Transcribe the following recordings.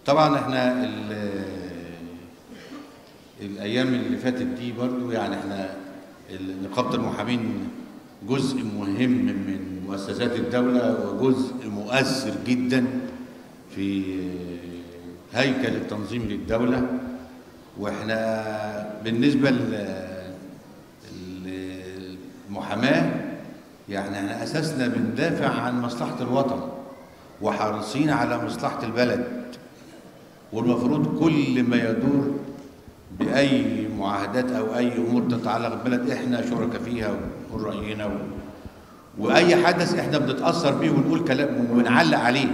طبعا احنا ال- الايام اللي فاتت دي برضو يعني احنا ال- نقابه المحامين جزء مهم من مؤسسات الدوله وجزء مؤثر جدا في هيكل التنظيم للدوله واحنا بالنسبه لل- للمحاماه يعني احنا اساسنا بندافع عن مصلحه الوطن وحريصين على مصلحه البلد والمفروض كل ما يدور باي معاهدات او اي امور تتعلق بالبلد احنا شركاء فيها ونقول راينا و... واي حدث احنا بنتاثر بيه ونقول كلام وبنعلق عليه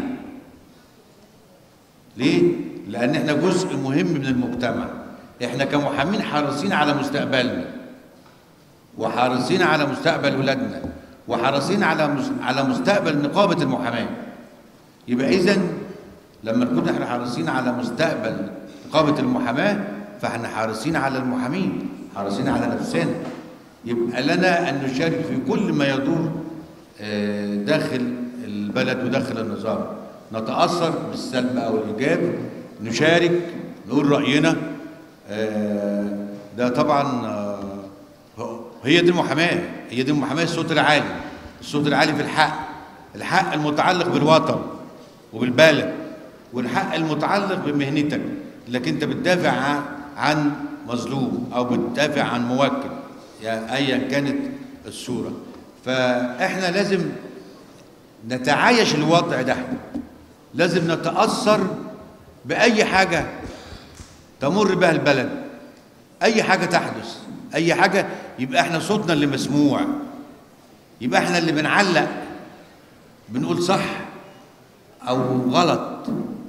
ليه لان احنا جزء مهم من المجتمع احنا كمحامين حريصين على مستقبلنا وحريصين على مستقبل ولادنا وحريصين على مس... على مستقبل نقابه المحاماه يبقى اذا لما نكون احنا حريصين على مستقبل نقابه المحاماه فاحنا حريصين على المحامين حريصين على نفسنا يبقى لنا ان نشارك في كل ما يدور آه، داخل البلد وداخل النظام نتاثر بالسلب او الايجاب نشارك نقول راينا آه، ده طبعا آه، هو- هي دي المحاماه هي دي المحاماه الصوت العالي الصوت العالي في الحق الحق المتعلق بالوطن وبالبلد والحق المتعلق بمهنتك لكن انت بتدافع عن- عن مظلوم او بتدافع عن موكل يعني ايا كانت الصوره فاحنا لازم نتعايش الوضع ده لازم نتاثر باي حاجه تمر بها البلد اي حاجه تحدث اي حاجه يبقى احنا صوتنا اللي مسموع يبقى احنا اللي بنعلق بنقول صح او غلط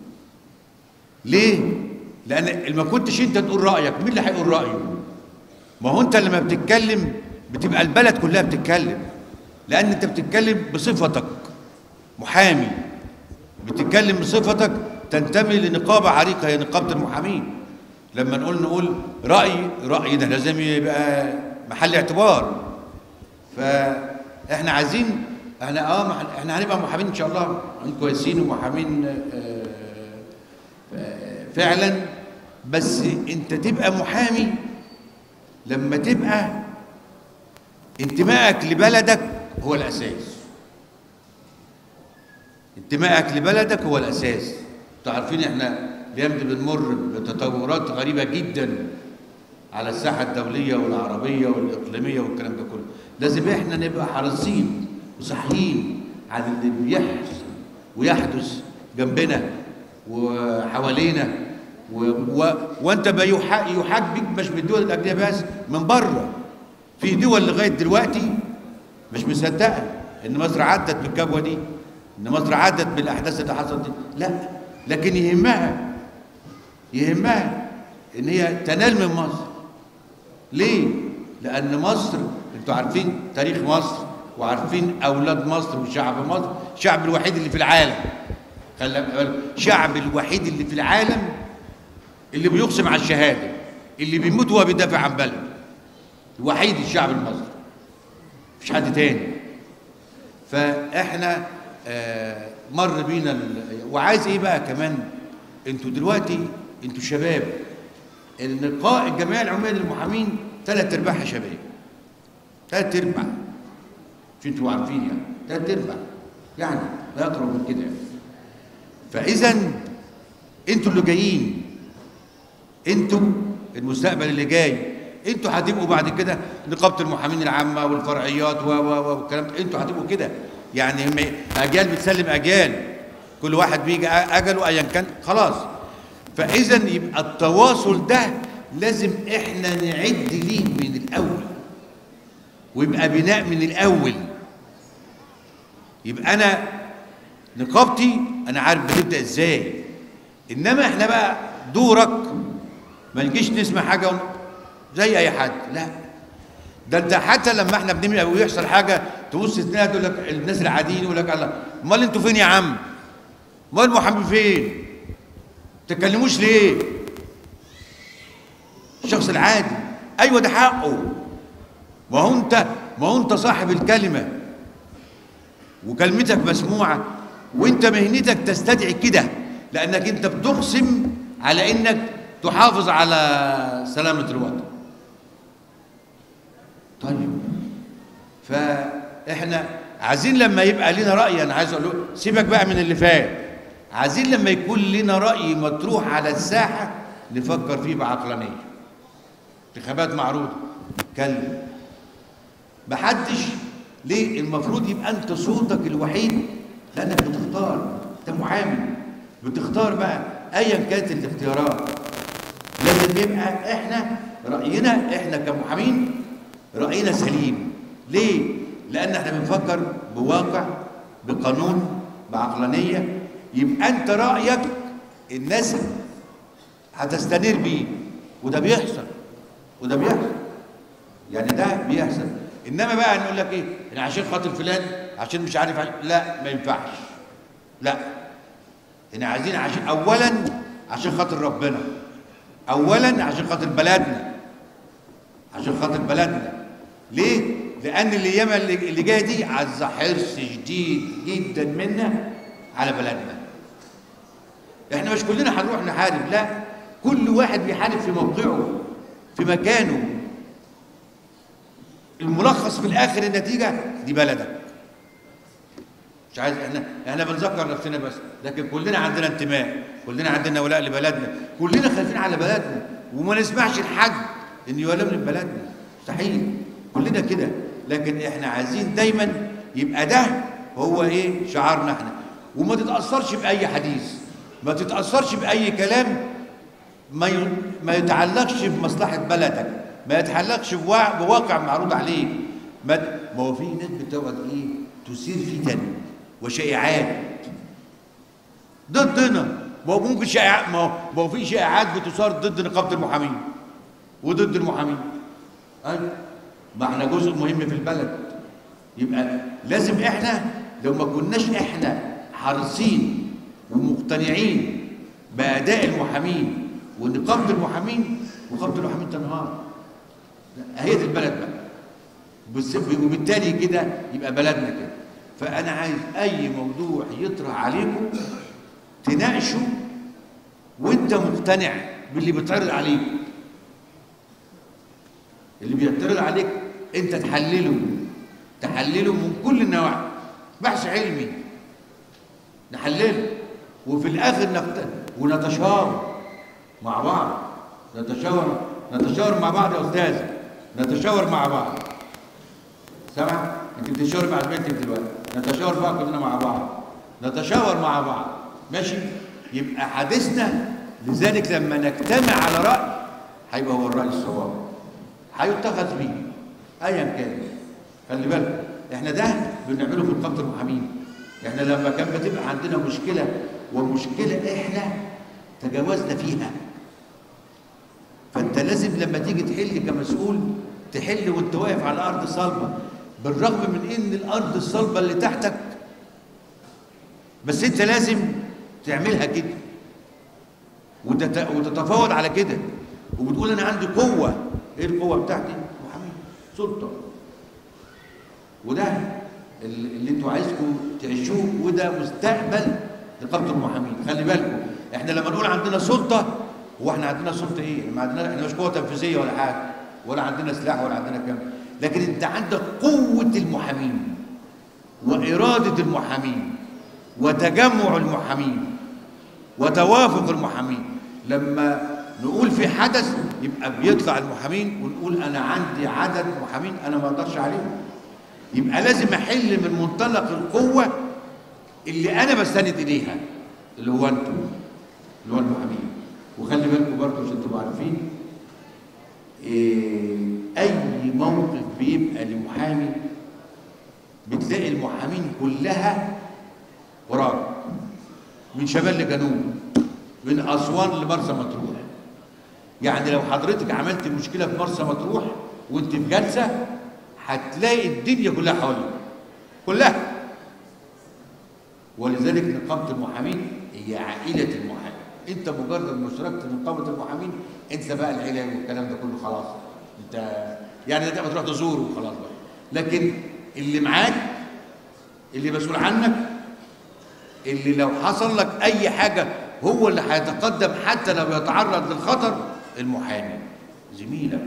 ليه لان ما كنتش انت تقول رايك مين اللي هيقول رايه ما هو انت لما بتتكلم بتبقى البلد كلها بتتكلم لان انت بتتكلم بصفتك محامي بتتكلم بصفتك تنتمي لنقابه عريقه هي نقابه المحامين لما نقول نقول رايي رايي ده لازم يبقى محل اعتبار فاحنا عايزين احنا اه مح- احنا هنبقى محامين ان شاء الله محامين كويسين ومحامين آه، آه، فعلا بس انت تبقى محامي لما تبقى انتمائك لبلدك هو الاساس انتمائك لبلدك هو الاساس انتوا عارفين احنا الايام دي بنمر بتطورات غريبه جدا على الساحه الدوليه والعربيه والاقليميه والكلام ده كله لازم احنا نبقى حريصين وصحيين على اللي بيحصل ويحدث جنبنا وحوالينا و... و... وانت بيحاك يحاك بيك مش من الدول الاجنبيه بس من بره في دول لغايه دلوقتي مش مصدقه ان مصر عدت بالكبوه دي ان مصر عدت بالاحداث اللي حصلت دي لا لكن يهمها يهمها ان هي تنال من مصر ليه لان مصر انتوا عارفين تاريخ مصر وعارفين اولاد مصر وشعب مصر الشعب الوحيد اللي في العالم خلي بالك الشعب الوحيد اللي في العالم اللي بيقسم على الشهاده اللي بيموت وهو بيدافع عن بلده الوحيد الشعب المصري مفيش حد تاني فاحنا آه مر بينا ال- وعايز ايه بقى كمان انتوا دلوقتي انتوا شباب النقاء الجمعيه العموميه للمحامين ثلاث ارباعها شباب ثلاث ارباع مش انتوا عارفين يعني ثلاث ارباع يعني لا اقرب من كده يعني فاذا انتوا اللي جايين انتوا المستقبل اللي جاي انتوا هتبقوا بعد كده نقابه المحامين العامه والفرعيات و و و والكلام ده انتوا هتبقوا كده يعني هم- اجيال بتسلم اجيال كل واحد بيجي أ- اجله ايا كان خلاص فاذا يبقى التواصل ده لازم احنا نعد ليه من الاول ويبقى بناء من الاول يبقى انا نقابتي انا عارف بتبدا ازاي انما احنا بقى دورك ما نجيش نسمع حاجه ون- زي اي حد لا ده انت حتى لما احنا بنمشي ويحصل حاجه تبص تلاقي تقول لك الناس العاديين يقول لك الله امال انتوا فين يا عم؟ امال المحامي فين؟ تتكلموش ليه؟ الشخص العادي ايوه ده حقه ما هو انت ما هو انت صاحب الكلمه وكلمتك مسموعه وانت مهنتك تستدعي كده لانك انت بتقسم على انك تحافظ على سلامه الوطن طيب فاحنا عايزين لما يبقى لنا راي انا عايز اقول له سيبك بقى من اللي فات عايزين لما يكون لنا راي مطروح على الساحه نفكر فيه بعقلانيه انتخابات معروضه اتكلم محدش ليه المفروض يبقى انت صوتك الوحيد لانك بتختار انت محامي بتختار بقى ايا كانت الاختيارات لازم يبقى احنا راينا احنا كمحامين راينا سليم ليه لان احنا بنفكر بواقع بقانون بعقلانيه يبقى انت رايك الناس هتستنير بيه وده بيحصل وده بيحصل يعني ده بيحصل انما بقى نقول لك ايه انا عشان خاطر فلان عشان مش عارف عشان لا ما ينفعش لا احنا عايزين عشان اولا عشان خاطر ربنا اولا عشان خاطر بلدنا عشان خاطر بلدنا ليه لان الايام اللي اللي جايه دي عايزه حرص شديد جدا منا على بلدنا احنا مش كلنا هنروح نحارب لا كل واحد بيحارب في موقعه في مكانه الملخص في الاخر النتيجه دي بلدك مش عايز احنا احنا بنذكر نفسنا بس لكن كلنا عندنا انتماء كلنا عندنا ولاء لبلدنا كلنا خايفين على بلدنا وما نسمعش لحد ان يولوا من بلدنا مستحيل كلنا كده لكن احنا عايزين دايما يبقى ده هو ايه شعارنا احنا وما تتاثرش باي حديث ما تتاثرش باي كلام ما ي- ما يتعلقش بمصلحه بلدك ما يتعلقش بوا- بواقع معروض عليك ما ت- ما هو في ناس بتقعد ايه تثير فتن وشائعات ضدنا ما هو ممكن شائعات ما هو ما هو في شائعات بتثار ضد نقابه المحامين وضد المحامين ايوه ما احنا جزء مهم في البلد يبقى لازم احنا لو ما كناش احنا حريصين ومقتنعين باداء المحامين ونقابه المحامين نقابه المحامين تنهار لا، هي دي البلد بقى بس- وبالتالي كده يبقى بلدنا كده فانا عايز اي موضوع يطرح عليكم تناقشوا وانت مقتنع باللي بيتعرض عليك اللي بيعترض عليك انت تحلله تحلله من كل النواحي بحث علمي نحلله وفي الاخر نقت... ونتشاور مع بعض نتشاور نتشاور مع بعض يا استاذ نتشاور مع بعض سامع انت بتشاور مع بنتك دلوقتي نتشاور بقى كلنا مع بعض نتشاور مع بعض ماشي يبقى حديثنا لذلك لما نجتمع على راي هيبقى هو الراي الصواب هيتخذ بيه ايا كان خلي بالك احنا ده بنعمله في نقابه المحامين احنا لما كان بتبقى عندنا مشكله ومشكله احنا تجاوزنا فيها فانت لازم لما تيجي تحل كمسؤول تحل وانت واقف على ارض صلبه بالرغم من ان الارض الصلبه اللي تحتك بس انت لازم تعملها كده وتت... وتتفاوض على كده وبتقول انا عندي قوه ايه القوه بتاعتي محامي سلطه وده اللي اللي انتوا عايزكم تعيشوه وده مستقبل نقابه المحامين خلي بالكم احنا لما نقول عندنا سلطه هو احنا عندنا سلطه ايه؟ ما عندنا احنا مش قوه تنفيذيه ولا حاجه ولا عندنا سلاح ولا عندنا كم لكن انت عندك قوه المحامين واراده المحامين وتجمع المحامين وتوافق المحامين لما نقول في حدث يبقى بيطلع المحامين ونقول انا عندي عدد محامين انا ما اقدرش عليهم يبقى لازم احل من منطلق القوه اللي انا بستند اليها اللي هو انتم اللي هو المحامين وخلي بالكم برضه عشان تبقوا عارفين إيه اي موقف بيبقى لمحامي بتلاقي المحامين كلها وراك من شمال لجنوب من اسوان لمرسى مطروح يعني لو حضرتك عملت مشكله في مرسى مطروح وانت في جلسه هتلاقي الدنيا كلها حواليك كلها ولذلك نقابه المحامين هي عائله المحامين انت مجرد ما اشتركت في نقابه المحامين انت بقى العيله والكلام ده كله خلاص انت يعني انت بتروح تزوره وخلاص بقى لكن اللي معاك اللي مسؤول عنك اللي لو حصل لك اي حاجه هو اللي هيتقدم حتى لو يتعرض للخطر المحامي زميلك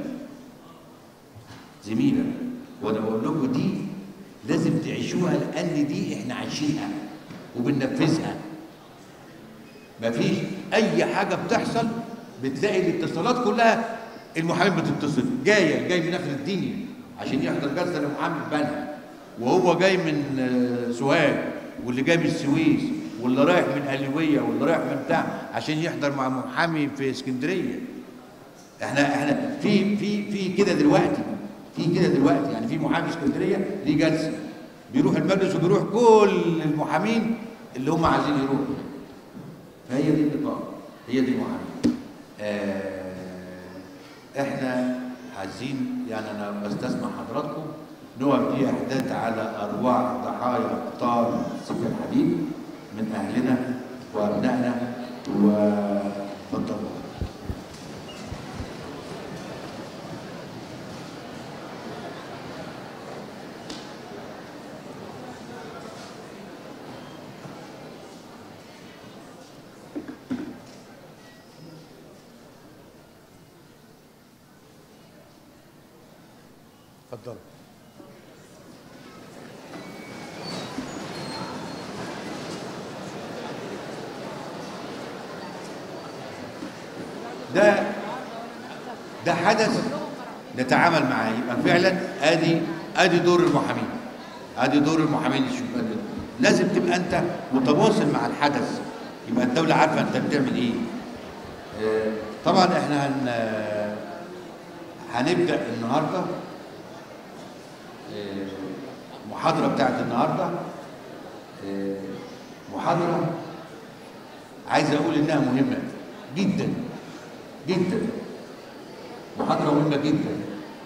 زميلك وانا بقول لكم دي لازم تعيشوها لان دي احنا عايشينها وبننفذها مفيش اي حاجه بتحصل بتلاقي الاتصالات كلها المحامي بتتصل جايه جاي من اخر الدنيا عشان يحضر جلسه لمحامي في بنها وهو جاي من آه، سوهاج واللي جاي من السويس واللي رايح من قليويه واللي رايح من بتاع عشان يحضر مع محامي في اسكندريه احنا احنا في في في كده دلوقتي في كده دلوقتي يعني في محامي في اسكندريه ليه جلسه بيروح المجلس وبيروح كل المحامين اللي هم عايزين يروحوا فهي دي النقاط هي دي المحامين آه احنا عايزين يعني انا بستسمع حضراتكم نقف دي احداث على ارواح ضحايا ابطال سيف الحديد من اهلنا وابنائنا واتفضلوا اتفضلوا ده ده حدث نتعامل معاه يبقى فعلا ادي ادي دور المحامين ادي دور المحامين الشبان لازم تبقى انت متواصل مع الحدث يبقى الدوله عارفه انت بتعمل ايه آه، طبعا احنا هن هنبدا النهارده آه، محاضره بتاعت النهارده آه، محاضره عايز اقول انها مهمه جدا جدا محاضره مهمه جدا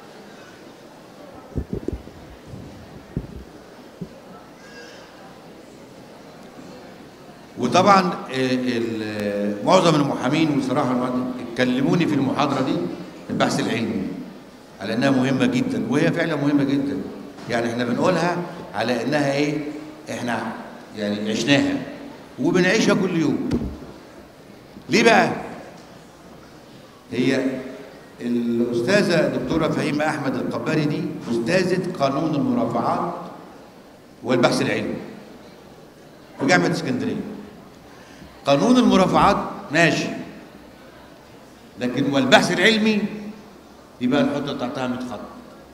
وطبعا آه، ال- معظم المحامين بصراحه كلموني في المحاضره دي البحث العلمي على انها مهمه جدا وهي فعلا مهمه جدا يعني احنا بنقولها على انها ايه احنا يعني عشناها وبنعيشها كل يوم ليه بقى هي الاستاذه الدكتوره فهيمه احمد القباري دي استاذه قانون المرافعات والبحث العلمي في جامعه اسكندريه قانون المرافعات ماشي لكن والبحث العلمي يبقى نحط تحتها 100 خط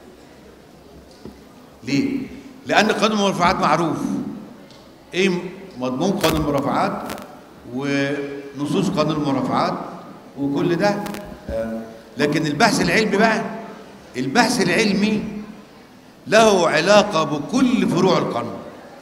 ليه؟ لأن قانون المرافعات معروف إيه مضمون قانون المرافعات ونصوص قانون المرافعات وكل ده آه، لكن البحث العلمي بقى البحث العلمي له علاقة بكل فروع القانون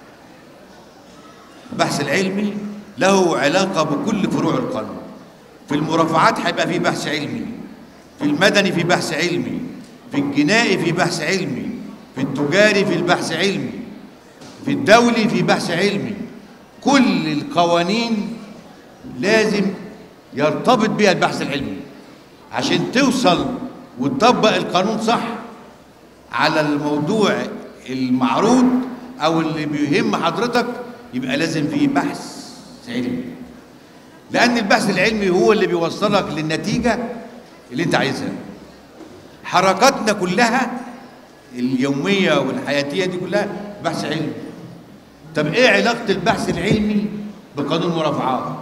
البحث العلمي له علاقة بكل فروع القانون في المرافعات هيبقى في بحث علمي في المدني في بحث علمي في الجنائي في بحث علمي في التجاري في البحث علمي في الدولي في بحث علمي كل القوانين لازم يرتبط بها البحث العلمي عشان توصل وتطبق القانون صح على الموضوع المعروض او اللي بيهم حضرتك يبقى لازم فيه بحث علمي لان البحث العلمي هو اللي بيوصلك للنتيجه اللي انت عايزها حركاتنا كلها اليوميه والحياتيه دي كلها بحث علمي طب ايه علاقه البحث العلمي بقانون المرافعات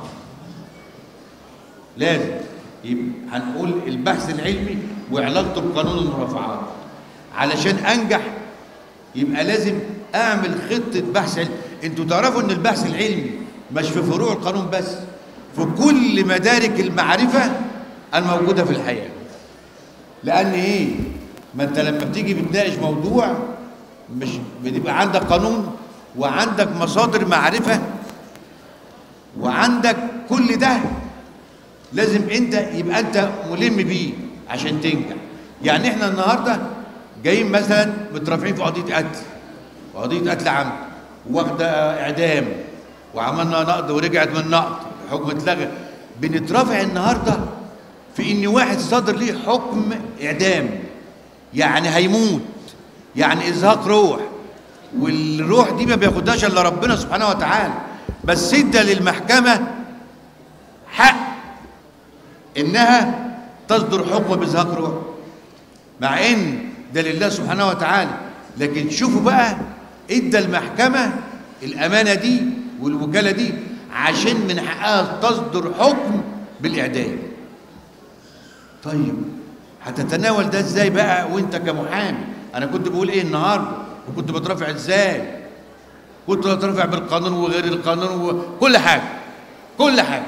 لازم يبقى هنقول البحث العلمي وعلاقته بقانون المرافعات علشان انجح يبقى لازم اعمل خطه بحث علمي انتوا تعرفوا ان البحث العلمي مش في فروع القانون بس في كل مدارك المعرفه الموجوده في الحياه لان ايه ما انت لما بتيجي بتناقش موضوع مش بتبقى عندك قانون وعندك مصادر معرفه وعندك كل ده لازم انت يبقى انت ملم بيه عشان تنجح يعني احنا النهارده جايين مثلا مترافعين في قضيه قتل وقضيه قتل عمد واخده اعدام وعملنا نقض ورجعت من نقض حكم اتلغى بنترافع النهارده في ان واحد صدر ليه حكم اعدام يعني هيموت يعني ازهاق روح والروح دي ما بياخدهاش الا ربنا سبحانه وتعالى بس ادى للمحكمه حق انها تصدر حكم بازهاق روح مع ان ده لله سبحانه وتعالى لكن شوفوا بقى ادى المحكمه الامانه دي والوكاله دي عشان من حقها تصدر حكم بالاعدام طيب هتتناول ده ازاي بقى وانت كمحامي انا كنت بقول ايه النهارده وكنت بترافع ازاي كنت بترافع بالقانون وغير القانون وكل حاجه كل حاجه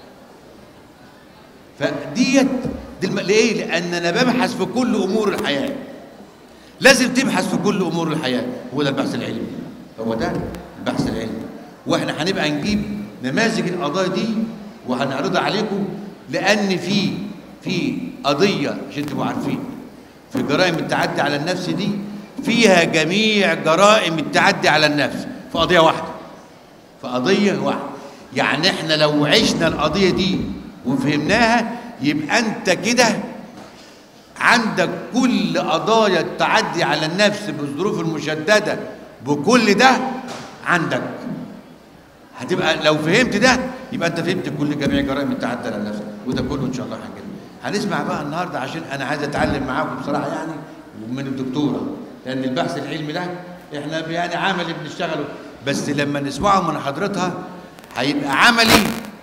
فديت دي الم... ليه لان انا ببحث في كل امور الحياه لازم تبحث في كل امور الحياه هو ده البحث العلمي هو ده البحث العلمي واحنا هنبقى نجيب نماذج القضايا دي وهنعرضها عليكم لان في في قضيه عشان تبقوا عارفين في جرائم التعدي على النفس دي فيها جميع جرائم التعدي على النفس في قضيه واحده في قضيه واحده يعني احنا لو عشنا القضيه دي وفهمناها يبقى انت كده عندك كل قضايا التعدي على النفس بالظروف المشدده بكل ده عندك هتبقى لو فهمت ده يبقى انت فهمت كل جميع جرائم التعدي على النفس وده كله ان شاء الله هنجيب هنسمع بقى النهارده عشان انا عايز اتعلم معاكم بصراحه يعني ومن الدكتوره لان البحث العلمي ده احنا يعني عملي بنشتغله بس لما نسمعه من حضرتها هيبقى عملي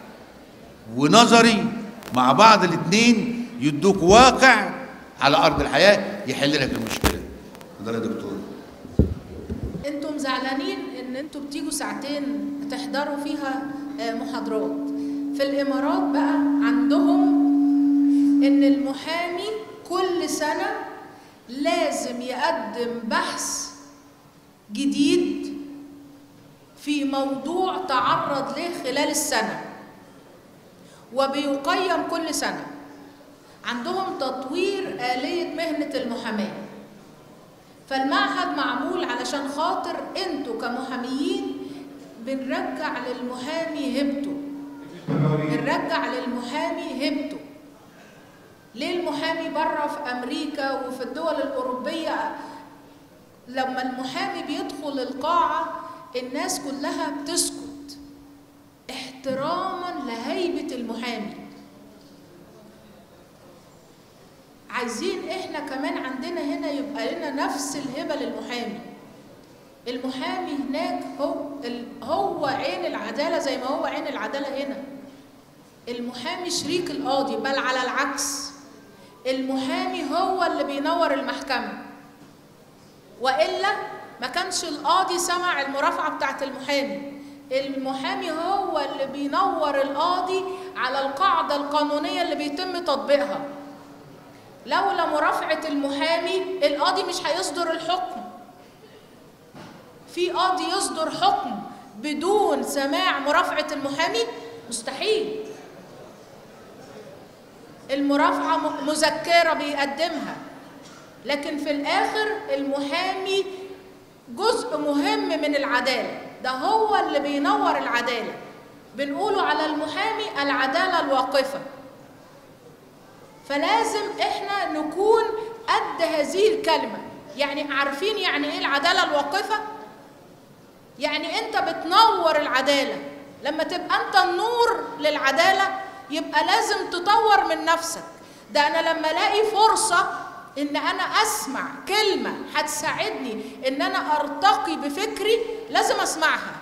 ونظري مع بعض الاثنين يدوك واقع على ارض الحياه يحل لك المشكله ده يا دكتور انتم زعلانين ان انتم بتيجوا ساعتين تحضروا فيها محاضرات في الامارات بقى عندهم ان المحامي كل سنه لازم يقدم بحث جديد في موضوع تعرض له خلال السنه وبيقيم كل سنه عندهم تطوير آلية مهنة المحاماة فالمعهد معمول علشان خاطر انتوا كمحاميين بنرجع للمحامي هبته بنرجع للمحامي هبته ليه المحامي بره في امريكا وفي الدول الاوروبيه لما المحامي بيدخل القاعه الناس كلها بتسكت احتراما لهيبه المحامي عايزين احنا كمان عندنا هنا يبقى لنا نفس الهبه للمحامي المحامي هناك هو هو عين العداله زي ما هو عين العداله هنا المحامي شريك القاضي بل على العكس المحامي هو اللي بينور المحكمه والا ما كانش القاضي سمع المرافعه بتاعت المحامي المحامي هو اللي بينور القاضي على القاعده القانونيه اللي بيتم تطبيقها لولا مرافعة المحامي القاضي مش هيصدر الحكم في قاضي يصدر حكم بدون سماع مرافعة المحامي مستحيل المرافعة مذكرة بيقدمها لكن في الآخر المحامي جزء مهم من العدالة ده هو اللي بينور العدالة بنقوله على المحامي العدالة الواقفة فلازم احنا نكون قد هذه الكلمه يعني عارفين يعني ايه العداله الواقفه يعني انت بتنور العداله لما تبقى انت النور للعداله يبقى لازم تطور من نفسك ده انا لما الاقي فرصه ان انا اسمع كلمه هتساعدني ان انا ارتقي بفكري لازم اسمعها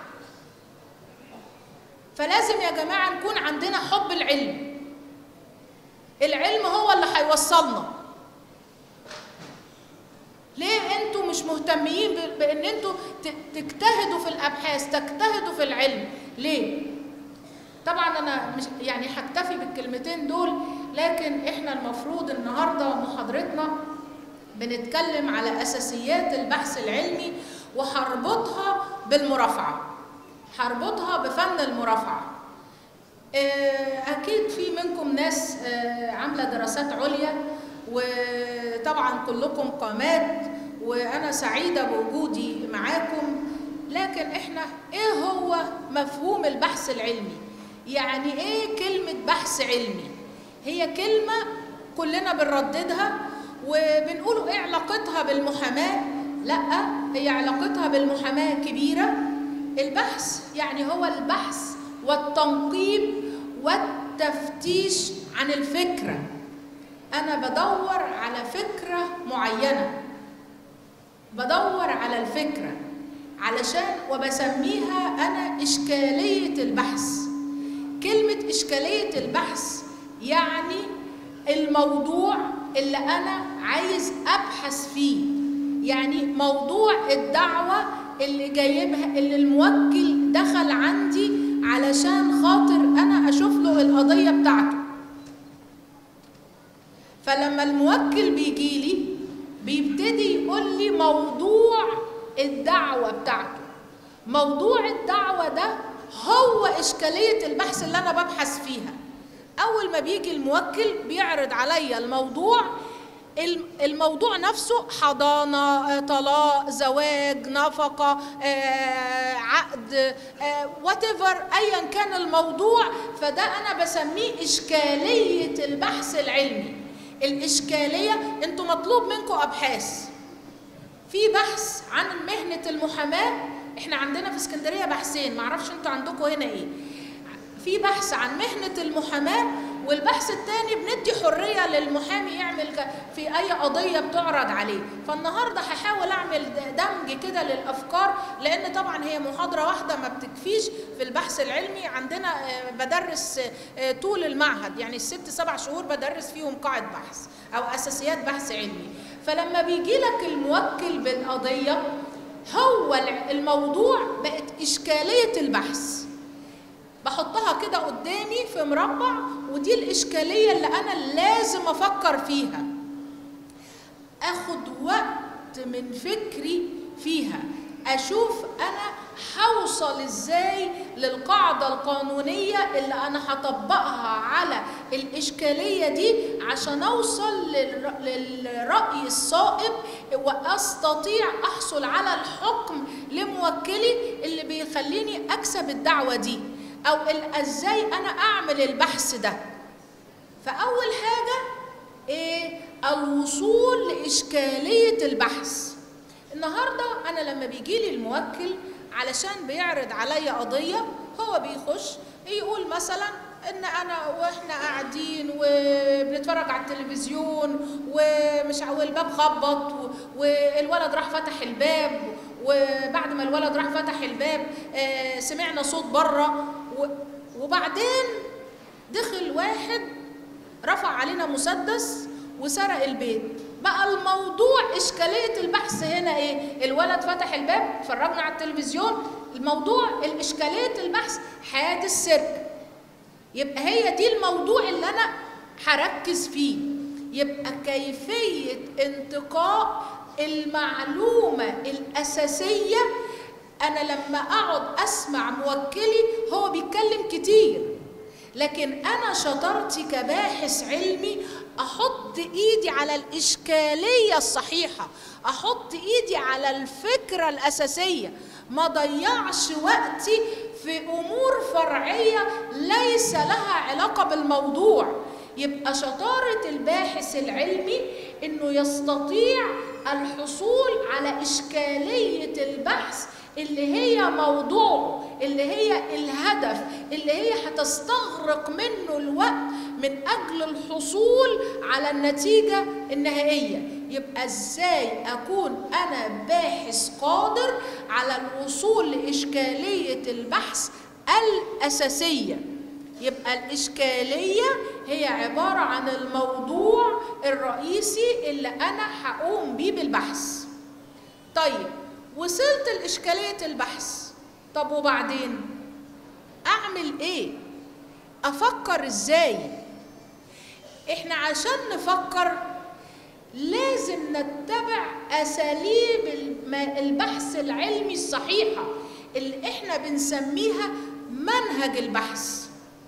فلازم يا جماعه نكون عندنا حب العلم العلم هو اللي هيوصلنا ليه انتوا مش مهتمين بان انتوا تجتهدوا في الابحاث تجتهدوا في العلم ليه طبعا انا مش يعني هكتفي بالكلمتين دول لكن احنا المفروض النهارده محاضرتنا بنتكلم على اساسيات البحث العلمي وهربطها بالمرافعه هربطها بفن المرافعه أكيد في منكم ناس عاملة دراسات عليا وطبعا كلكم قامات وأنا سعيدة بوجودي معاكم لكن إحنا إيه هو مفهوم البحث العلمي؟ يعني إيه كلمة بحث علمي؟ هي كلمة كلنا بنرددها وبنقولوا إيه علاقتها بالمحاماة؟ لأ هي علاقتها بالمحاماة كبيرة البحث يعني هو البحث والتنقيب التفتيش عن الفكرة أنا بدور على فكرة معينة بدور على الفكرة علشان وبسميها أنا إشكالية البحث كلمة إشكالية البحث يعني الموضوع اللي أنا عايز أبحث فيه يعني موضوع الدعوة اللي جايبها اللي الموكل دخل عندي علشان خاطر أنا أشوف له القضية بتاعته فلما الموكل بيجي لي بيبتدي يقول لي موضوع الدعوة بتاعته موضوع الدعوة ده هو إشكالية البحث اللي أنا ببحث فيها أول ما بيجي الموكل بيعرض عليا الموضوع الموضوع نفسه حضانة طلاق زواج نفقة عقد وات ايا كان الموضوع فده انا بسميه اشكالية البحث العلمي الاشكالية انتوا مطلوب منكم ابحاث في بحث عن مهنة المحاماة احنا عندنا في اسكندرية بحثين معرفش انتوا عندكم هنا ايه في بحث عن مهنة المحاماة والبحث الثاني بندي حرية للمحامي يعمل في أي قضية بتعرض عليه فالنهاردة هحاول أعمل دمج كده للأفكار لأن طبعا هي محاضرة واحدة ما بتكفيش في البحث العلمي عندنا بدرس طول المعهد يعني الست سبع شهور بدرس فيهم قاعدة بحث أو أساسيات بحث علمي فلما بيجي لك الموكل بالقضية هو الموضوع بقت إشكالية البحث بحطها كده قدامي في مربع ودي الإشكالية اللي أنا لازم أفكر فيها أخد وقت من فكري فيها أشوف أنا هوصل إزاي للقاعدة القانونية اللي أنا هطبقها على الإشكالية دي عشان أوصل للرأي الصائب وأستطيع أحصل على الحكم لموكلي اللي بيخليني أكسب الدعوة دي او ازاي انا اعمل البحث ده فاول حاجه ايه الوصول لاشكاليه البحث النهارده انا لما بيجي لي الموكل علشان بيعرض عليا قضيه هو بيخش يقول مثلا ان انا واحنا قاعدين وبنتفرج على التلفزيون ومش والباب خبط والولد راح فتح الباب وبعد ما الولد راح فتح الباب آه سمعنا صوت بره وبعدين دخل واحد رفع علينا مسدس وسرق البيت بقى الموضوع إشكالية البحث هنا إيه؟ الولد فتح الباب اتفرجنا على التلفزيون الموضوع الإشكالية البحث حادث سرقة يبقى هي دي الموضوع اللي أنا هركز فيه يبقى كيفية انتقاء المعلومة الأساسية أنا لما أقعد أسمع موكلي هو بيتكلم كتير لكن أنا شطارتي كباحث علمي أحط إيدي على الإشكالية الصحيحة أحط إيدي على الفكرة الأساسية ما ضيعش وقتي في أمور فرعية ليس لها علاقة بالموضوع يبقى شطارة الباحث العلمي إنه يستطيع الحصول على إشكالية البحث اللي هي موضوعه اللي هي الهدف اللي هي هتستغرق منه الوقت من أجل الحصول على النتيجة النهائية يبقى إزاي أكون أنا باحث قادر على الوصول لإشكالية البحث الأساسية يبقى الإشكالية هي عبارة عن الموضوع الرئيسي اللي أنا هقوم بيه بالبحث طيب وصلت لإشكالية البحث طب وبعدين أعمل إيه؟ أفكر إزاي؟ إحنا عشان نفكر لازم نتبع أساليب البحث العلمي الصحيحة اللي إحنا بنسميها منهج البحث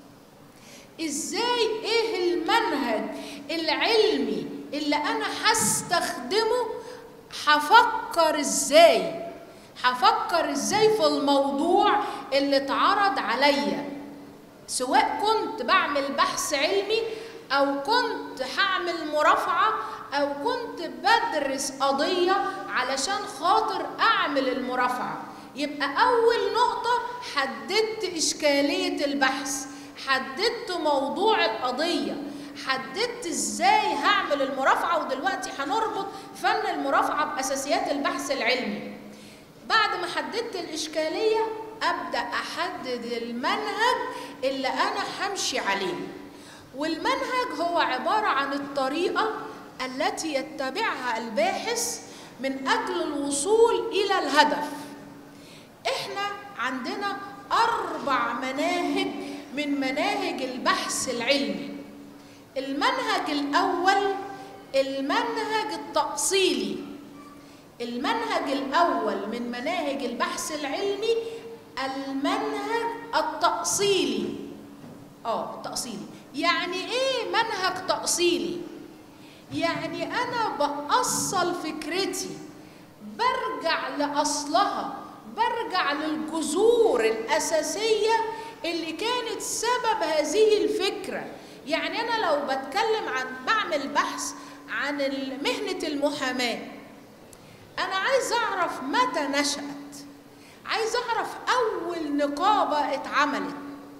إزاي إيه المنهج العلمي اللي أنا هستخدمه هفكر ازاي هفكر ازاي في الموضوع اللي اتعرض عليا سواء كنت بعمل بحث علمي او كنت هعمل مرافعه او كنت بدرس قضيه علشان خاطر اعمل المرافعه يبقى اول نقطه حددت اشكاليه البحث حددت موضوع القضيه حددت ازاي هعمل المرافعه ودلوقتي هنربط فن المرافعه باساسيات البحث العلمي بعد ما حددت الاشكاليه ابدا احدد المنهج اللي انا همشي عليه والمنهج هو عباره عن الطريقه التي يتبعها الباحث من اجل الوصول الى الهدف احنا عندنا اربع مناهج من مناهج البحث العلمي المنهج الاول المنهج التأصيلي المنهج الاول من مناهج البحث العلمي المنهج التأصيلي اه تأصيلي يعني ايه منهج تأصيلي يعني انا بأصل فكرتي برجع لأصلها برجع للجذور الأساسية اللي كانت سبب هذه الفكرة يعني أنا لو بتكلم عن بعمل بحث عن مهنة المحاماة أنا عايز أعرف متى نشأت عايز أعرف أول نقابة اتعملت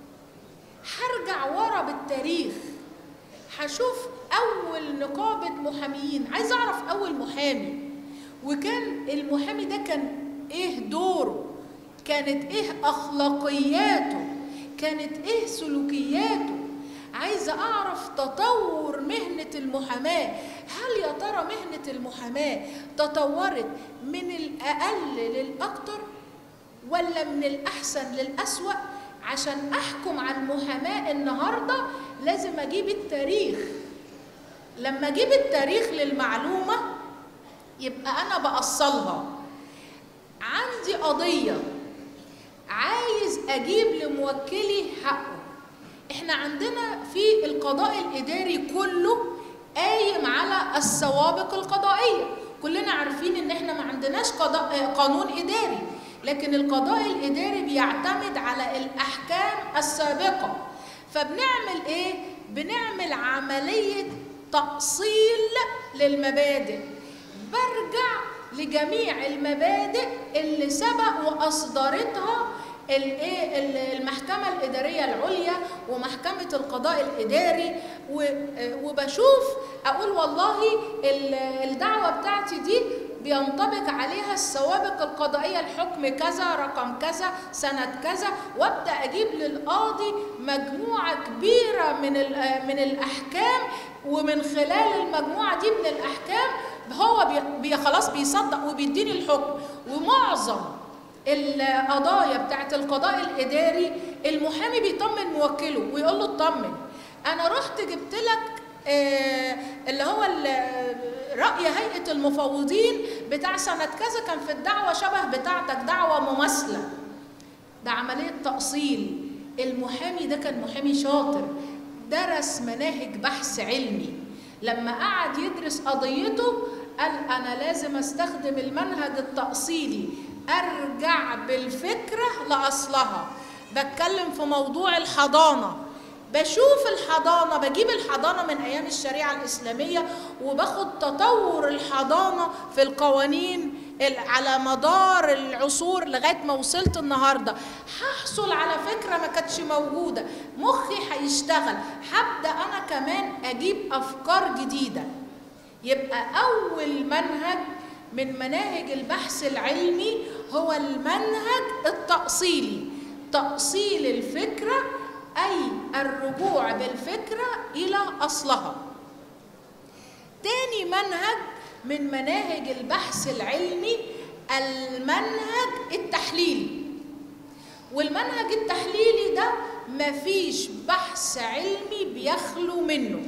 هرجع ورا بالتاريخ هشوف أول نقابة محاميين عايز أعرف أول محامي وكان المحامي ده كان إيه دوره كانت إيه أخلاقياته كانت إيه سلوكياته عايزة أعرف تطور مهنة المحاماة هل يا ترى مهنة المحاماة تطورت من الأقل للأكثر ولا من الأحسن للأسوأ عشان أحكم عن محاماة النهاردة لازم أجيب التاريخ لما أجيب التاريخ للمعلومة يبقى أنا بأصلها عندي قضية عايز أجيب لموكلي حقه احنا عندنا في القضاء الإداري كله قايم على السوابق القضائية كلنا عارفين ان احنا ما عندناش قضاء قانون إداري لكن القضاء الإداري بيعتمد على الأحكام السابقة فبنعمل إيه؟ بنعمل عملية تأصيل للمبادئ برجع لجميع المبادئ اللي سبق وأصدرتها الايه المحكمه الاداريه العليا ومحكمه القضاء الاداري وبشوف اقول والله الدعوه بتاعتي دي بينطبق عليها السوابق القضائيه الحكم كذا رقم كذا سنه كذا وابدا اجيب للقاضي مجموعه كبيره من من الاحكام ومن خلال المجموعه دي من الاحكام هو بي خلاص بيصدق وبيديني الحكم ومعظم القضايا بتاعت القضاء الاداري المحامي بيطمن موكله ويقول له اطمن انا رحت جبت لك آه اللي هو رأي هيئة المفوضين بتاع سنة كذا كان في الدعوة شبه بتاعتك دعوة مماثلة ده عملية تأصيل المحامي ده كان محامي شاطر درس مناهج بحث علمي لما قعد يدرس قضيته قال أنا لازم أستخدم المنهج التأصيلي أرجع بالفكرة لأصلها بتكلم في موضوع الحضانة بشوف الحضانة بجيب الحضانة من أيام الشريعة الإسلامية وباخد تطور الحضانة في القوانين على مدار العصور لغاية ما وصلت النهاردة هحصل على فكرة ما كانتش موجودة مخي هيشتغل هبدأ أنا كمان أجيب أفكار جديدة يبقى أول منهج من مناهج البحث العلمي هو المنهج التأصيلي تأصيل الفكرة أي الرجوع بالفكرة إلى أصلها تاني منهج من مناهج البحث العلمي المنهج التحليلي والمنهج التحليلي ده مفيش بحث علمي بيخلو منه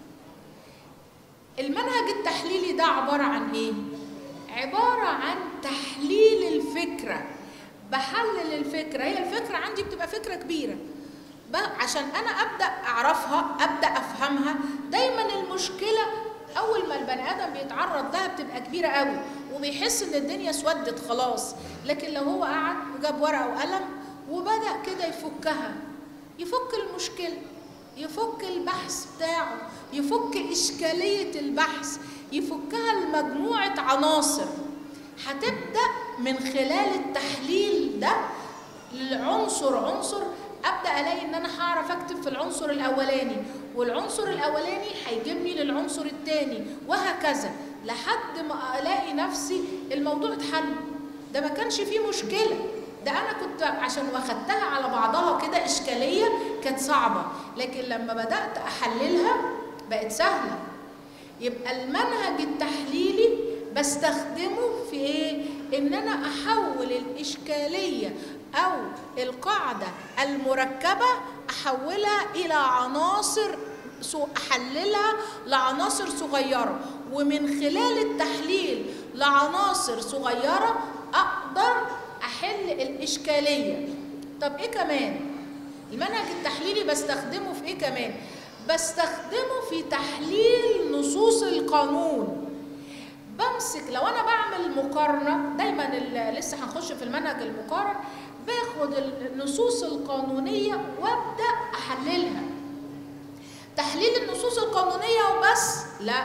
المنهج التحليلي ده عبارة عن إيه؟ عبارة عن تحليل الفكرة بحلل الفكرة هي الفكرة عندي بتبقى فكرة كبيرة عشان أنا أبدأ أعرفها أبدأ أفهمها دايما المشكلة أول ما البني آدم بيتعرض لها بتبقى كبيرة قوي وبيحس إن الدنيا اسودت خلاص لكن لو هو قعد وجاب ورقة وقلم وبدأ كده يفكها يفك المشكلة يفك البحث بتاعه يفك إشكالية البحث يفكها لمجموعة عناصر هتبدأ من خلال التحليل ده عنصر عنصر ابدا الاقي ان انا هعرف اكتب في العنصر الاولاني والعنصر الاولاني هيجيبني للعنصر الثاني وهكذا لحد ما الاقي نفسي الموضوع اتحل ده ما كانش فيه مشكله ده انا كنت عشان واخدتها على بعضها كده اشكاليه كانت صعبه لكن لما بدات احللها بقت سهله يبقى المنهج التحليلي بستخدمه في ايه ان انا احول الاشكاليه او القاعده المركبه احولها الى عناصر احللها لعناصر صغيره ومن خلال التحليل لعناصر صغيره اقدر احل الاشكاليه طب ايه كمان المنهج التحليلي بستخدمه في ايه كمان بستخدمه في تحليل نصوص القانون بمسك لو انا بعمل مقارنه دايما لسه هنخش في المنهج المقارن باخد النصوص القانونيه وابدا احللها تحليل النصوص القانونيه وبس لا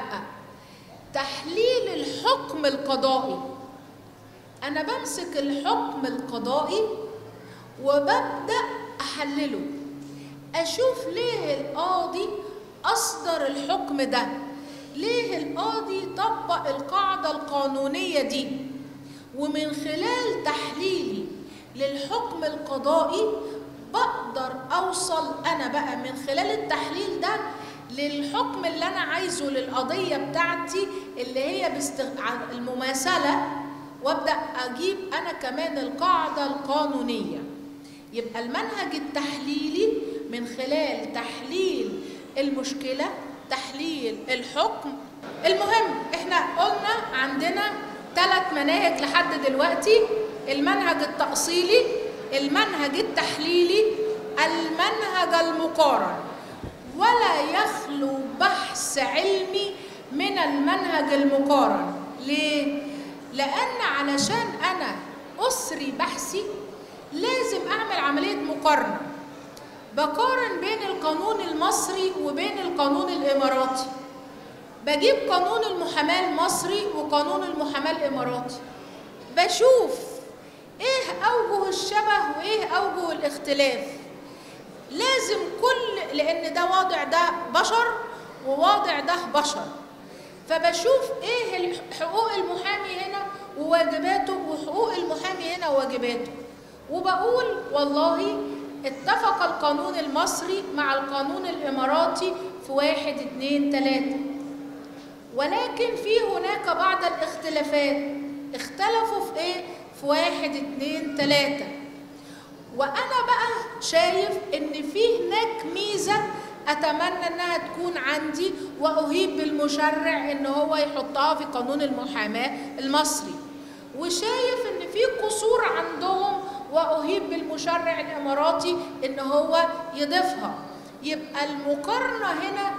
تحليل الحكم القضائي انا بمسك الحكم القضائي وببدا احلله اشوف ليه القاضي اصدر الحكم ده ليه القاضي طبق القاعده القانونيه دي ومن خلال تحليلي للحكم القضائي بقدر اوصل انا بقى من خلال التحليل ده للحكم اللي انا عايزه للقضيه بتاعتي اللي هي باستغ... المماثله وابدا اجيب انا كمان القاعده القانونيه يبقى المنهج التحليلي من خلال تحليل المشكله تحليل الحكم المهم احنا قلنا عندنا ثلاث مناهج لحد دلوقتي المنهج التأصيلي المنهج التحليلي المنهج المقارن ولا يخلو بحث علمي من المنهج المقارن ليه؟ لأن علشان أنا أسري بحثي لازم أعمل عملية مقارنة بقارن بين القانون المصري وبين القانون الإماراتي بجيب قانون المحاماة المصري وقانون المحاماة الإماراتي بشوف إيه أوجه الشبه وإيه أوجه الاختلاف لازم كل لأن ده واضع ده بشر وواضع ده بشر فبشوف إيه حقوق المحامي هنا وواجباته وحقوق المحامي هنا وواجباته وبقول والله اتفق القانون المصري مع القانون الإماراتي في واحد اتنين تلاتة ولكن في هناك بعض الاختلافات اختلفوا في ايه؟ في واحد اتنين تلاتة وأنا بقى شايف إن في هناك ميزة أتمنى إنها تكون عندي وأهيب بالمشرع إن هو يحطها في قانون المحاماة المصري وشايف إن في قصور عندهم وأهيب بالمشرع الإماراتي إن هو يضيفها يبقى المقارنة هنا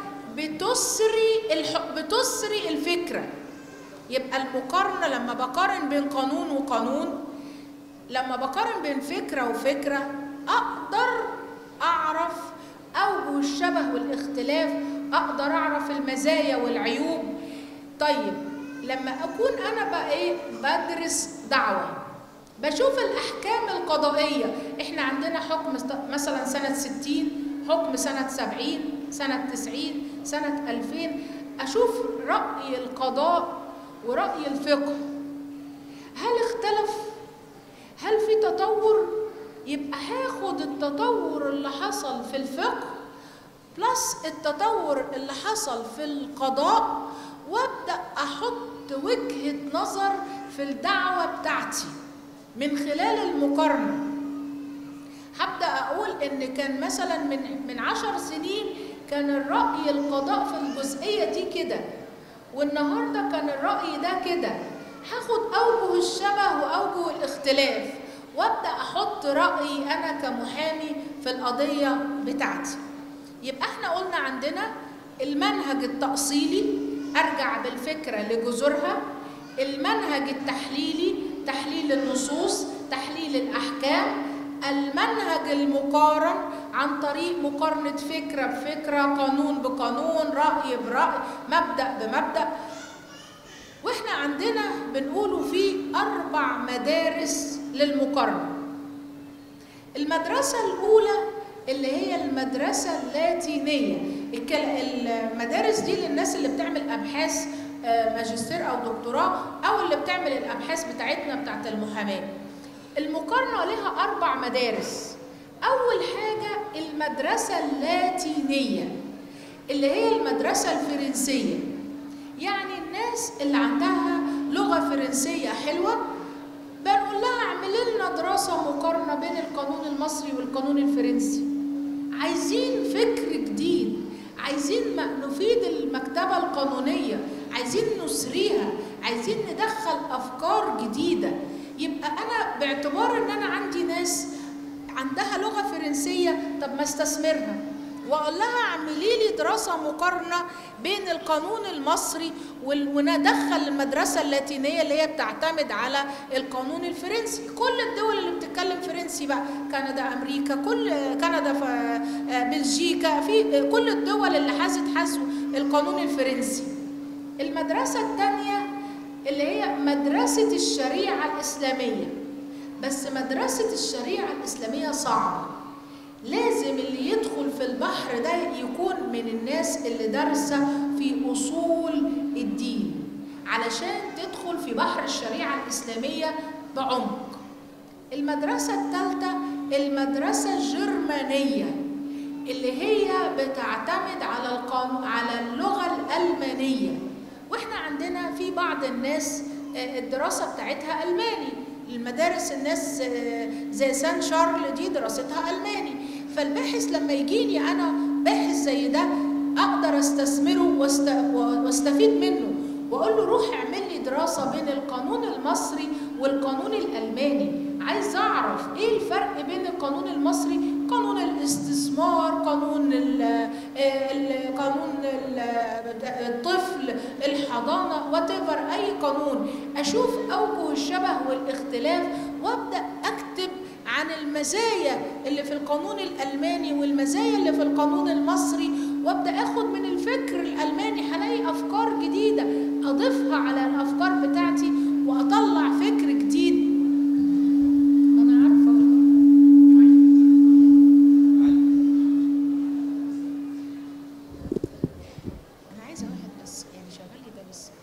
بتسري الح... بتسري الفكرة يبقى المقارنة لما بقارن بين قانون وقانون لما بقارن بين فكرة وفكرة أقدر أعرف أوجه الشبه والاختلاف أقدر أعرف المزايا والعيوب طيب لما أكون أنا بقى إيه بدرس دعوة بشوف الأحكام القضائية إحنا عندنا حكم مثلا سنة 60 حكم سنة 70 سنة 90 سنة 2000 أشوف رأي القضاء ورأي الفقه هل اختلف؟ هل في تطور؟ يبقى هاخد التطور اللي حصل في الفقه بلس التطور اللي حصل في القضاء وابدا احط وجهه نظر في الدعوه بتاعتي من خلال المقارنه هبدا اقول ان كان مثلا من من عشر سنين كان الراي القضاء في الجزئيه دي كده والنهارده كان الراي ده كده هاخد اوجه الشبه واوجه الاختلاف وابدا احط رايي انا كمحامي في القضيه بتاعتي يبقى احنا قلنا عندنا المنهج التأصيلي ارجع بالفكره لجذورها المنهج التحليلي تحليل النصوص تحليل الاحكام المنهج المقارن عن طريق مقارنه فكره بفكره قانون بقانون راي براي مبدا بمبدا واحنا عندنا بنقولوا في اربع مدارس للمقارنه المدرسه الاولى اللي هي المدرسة اللاتينية الكل- المدارس دي للناس اللي بتعمل أبحاث آه، ماجستير أو دكتوراه أو اللي بتعمل الأبحاث بتاعتنا بتاعت المحاماة المقارنة لها أربع مدارس أول حاجة المدرسة اللاتينية اللي هي المدرسة الفرنسية يعني الناس اللي عندها لغة فرنسية حلوة بنقول لها اعملي لنا دراسة مقارنة بين القانون المصري والقانون الفرنسي عايزين فكر جديد عايزين م- نفيد المكتبة القانونية عايزين نسريها عايزين ندخل أفكار جديدة يبقى أنا باعتبار إن أنا عندي ناس عندها لغة فرنسية طب ما استثمرها واقول لها اعملي لي دراسه مقارنه بين القانون المصري وال- وندخل المدرسه اللاتينيه اللي هي بتعتمد على القانون الفرنسي كل الدول اللي بتتكلم فرنسي بقى كندا امريكا كل كندا ف- آه، بلجيكا في كل الدول اللي حازت حذو القانون الفرنسي المدرسه الثانيه اللي هي مدرسه الشريعه الاسلاميه بس مدرسه الشريعه الاسلاميه صعبه لازم اللي يدخل في البحر ده يكون من الناس اللي دارسه في اصول الدين علشان تدخل في بحر الشريعه الاسلاميه بعمق المدرسه الثالثه المدرسه الجرمانيه اللي هي بتعتمد على القانون على اللغه الالمانيه واحنا عندنا في بعض الناس آه، الدراسه بتاعتها الماني المدارس الناس آه، زي سان شارل دي دراستها الماني فالباحث لما يجيني انا باحث زي ده اقدر استثمره واست- واستفيد منه واقول له روح اعمل لي دراسه بين القانون المصري والقانون الالماني عايز اعرف ايه الفرق بين القانون المصري قانون الاستثمار قانون ال ال قانون ال الطفل الحضانه وات اي قانون اشوف اوجه الشبه والاختلاف وابدا اكتب عن المزايا اللي في القانون الالماني والمزايا اللي في القانون المصري وابدا اخد من الفكر الالماني هلاقي افكار جديده اضيفها على الافكار بتاعتي واطلع فكر جديد انا عارفه انا عايزه واحد بس يعني شغال لي ده بس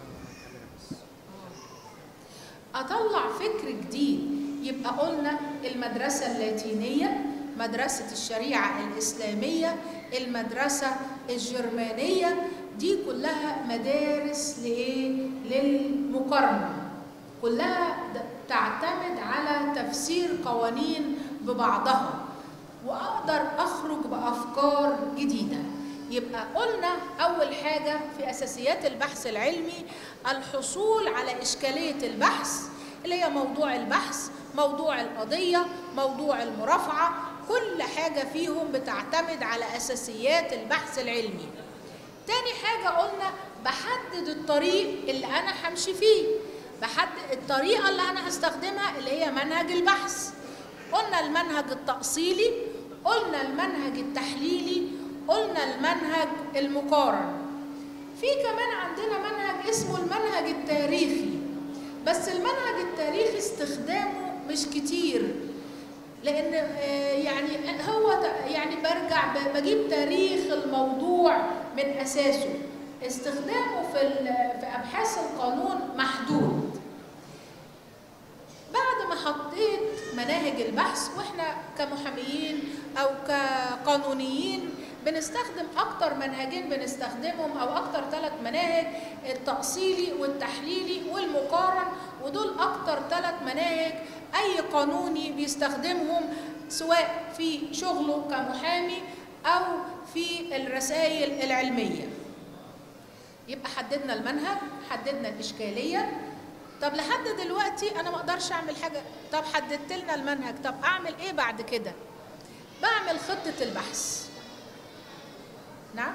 اطلع فكر جديد يبقى قلنا المدرسه اللاتينيه مدرسه الشريعه الاسلاميه المدرسه الجرمانيه دي كلها مدارس لايه للمقارنه كلها د- تعتمد على تفسير قوانين ببعضها واقدر اخرج بافكار جديده يبقى قلنا اول حاجه في اساسيات البحث العلمي الحصول على اشكاليه البحث اللي هي موضوع البحث موضوع القضيه موضوع المرافعه كل حاجه فيهم بتعتمد على اساسيات البحث العلمي تاني حاجة قلنا بحدد الطريق اللي أنا همشي فيه بحدد الطريقة اللي أنا هستخدمها اللي هي منهج البحث قلنا المنهج التأصيلي قلنا المنهج التحليلي قلنا المنهج المقارن في كمان عندنا منهج اسمه المنهج التاريخي بس المنهج التاريخي استخدامه مش كتير لان آه، يعني هو ت- يعني برجع ب- بجيب تاريخ الموضوع من اساسه استخدامه في ال- في ابحاث القانون محدود بعد ما حطيت مناهج البحث واحنا كمحاميين او كقانونيين بنستخدم اكتر منهجين بنستخدمهم او اكتر ثلاث مناهج التأصيلي والتحليلي والمقارن ودول اكتر ثلاث مناهج اي قانوني بيستخدمهم سواء في شغله كمحامي او في الرسائل العلميه يبقى حددنا المنهج حددنا الاشكاليه طب لحد دلوقتي انا ما اقدرش اعمل حاجه طب حددت لنا المنهج طب اعمل ايه بعد كده بعمل خطه البحث نعم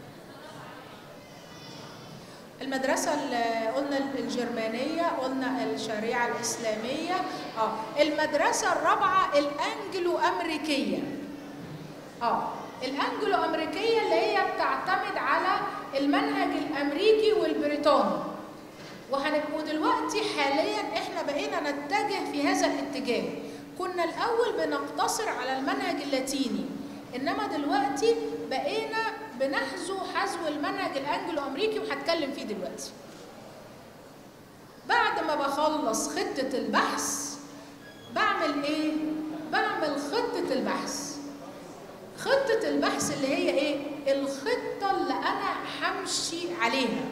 المدرسة اللي قلنا الجرمانية قلنا الشريعة الإسلامية اه المدرسة الرابعة الأنجلو أمريكية اه الأنجلو أمريكية اللي هي بتعتمد على المنهج الأمريكي والبريطاني وهنبقوا دلوقتي حاليا احنا بقينا نتجه في هذا الاتجاه كنا الأول بنقتصر على المنهج اللاتيني انما دلوقتي بقينا بنحذو حذو المنهج الانجلو امريكي وهتكلم فيه دلوقتي بعد ما بخلص خطه البحث بعمل ايه بعمل خطه البحث خطه البحث اللي هي ايه الخطه اللي انا همشي عليها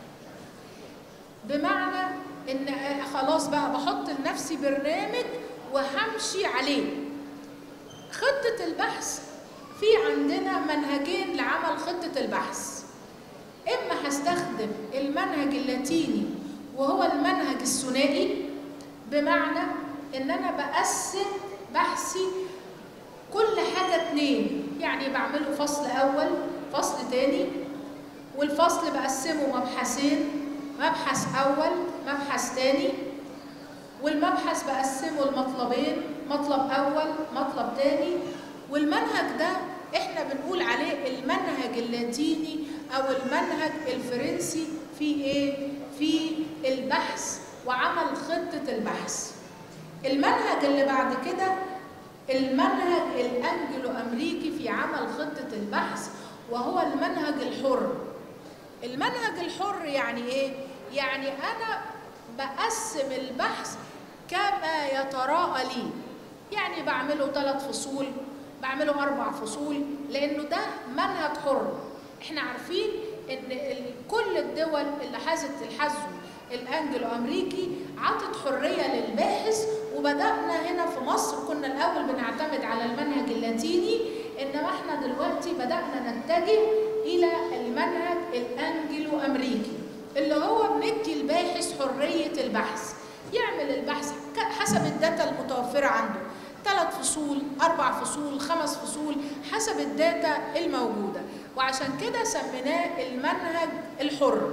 بمعنى ان خلاص بقى بحط لنفسي برنامج وهمشي عليه خطة البحث في عندنا منهجين لعمل خطة البحث إما هستخدم المنهج اللاتيني وهو المنهج الثنائي بمعنى إن أنا بقسم بحثي كل حاجة اتنين يعني بعمله فصل أول فصل تاني والفصل بقسمه مبحثين مبحث أول مبحث تاني والمبحث بقسمه لمطلبين مطلب أول مطلب تاني والمنهج ده احنا بنقول عليه المنهج اللاتيني أو المنهج الفرنسي في إيه؟ في البحث وعمل خطة البحث المنهج اللي بعد كده المنهج الأنجلو أمريكي في عمل خطة البحث وهو المنهج الحر المنهج الحر يعني ايه يعني انا بقسم البحث كما يتراءى لي يعني بعمله ثلاث فصول بعمله اربع فصول لانه ده منهج حر احنا عارفين ان كل الدول اللي حازت الحزو الانجلو امريكي عطت حريه للباحث وبدانا هنا في مصر كنا الاول بنعتمد على المنهج اللاتيني انما احنا دلوقتي بدانا نتجه الى المنهج الانجلو امريكي اللي هو بندي الباحث حريه البحث يعمل البحث حسب الداتا المتوفره عنده ثلاث فصول اربع فصول خمس فصول حسب الداتا الموجوده وعشان كده سميناه المنهج الحر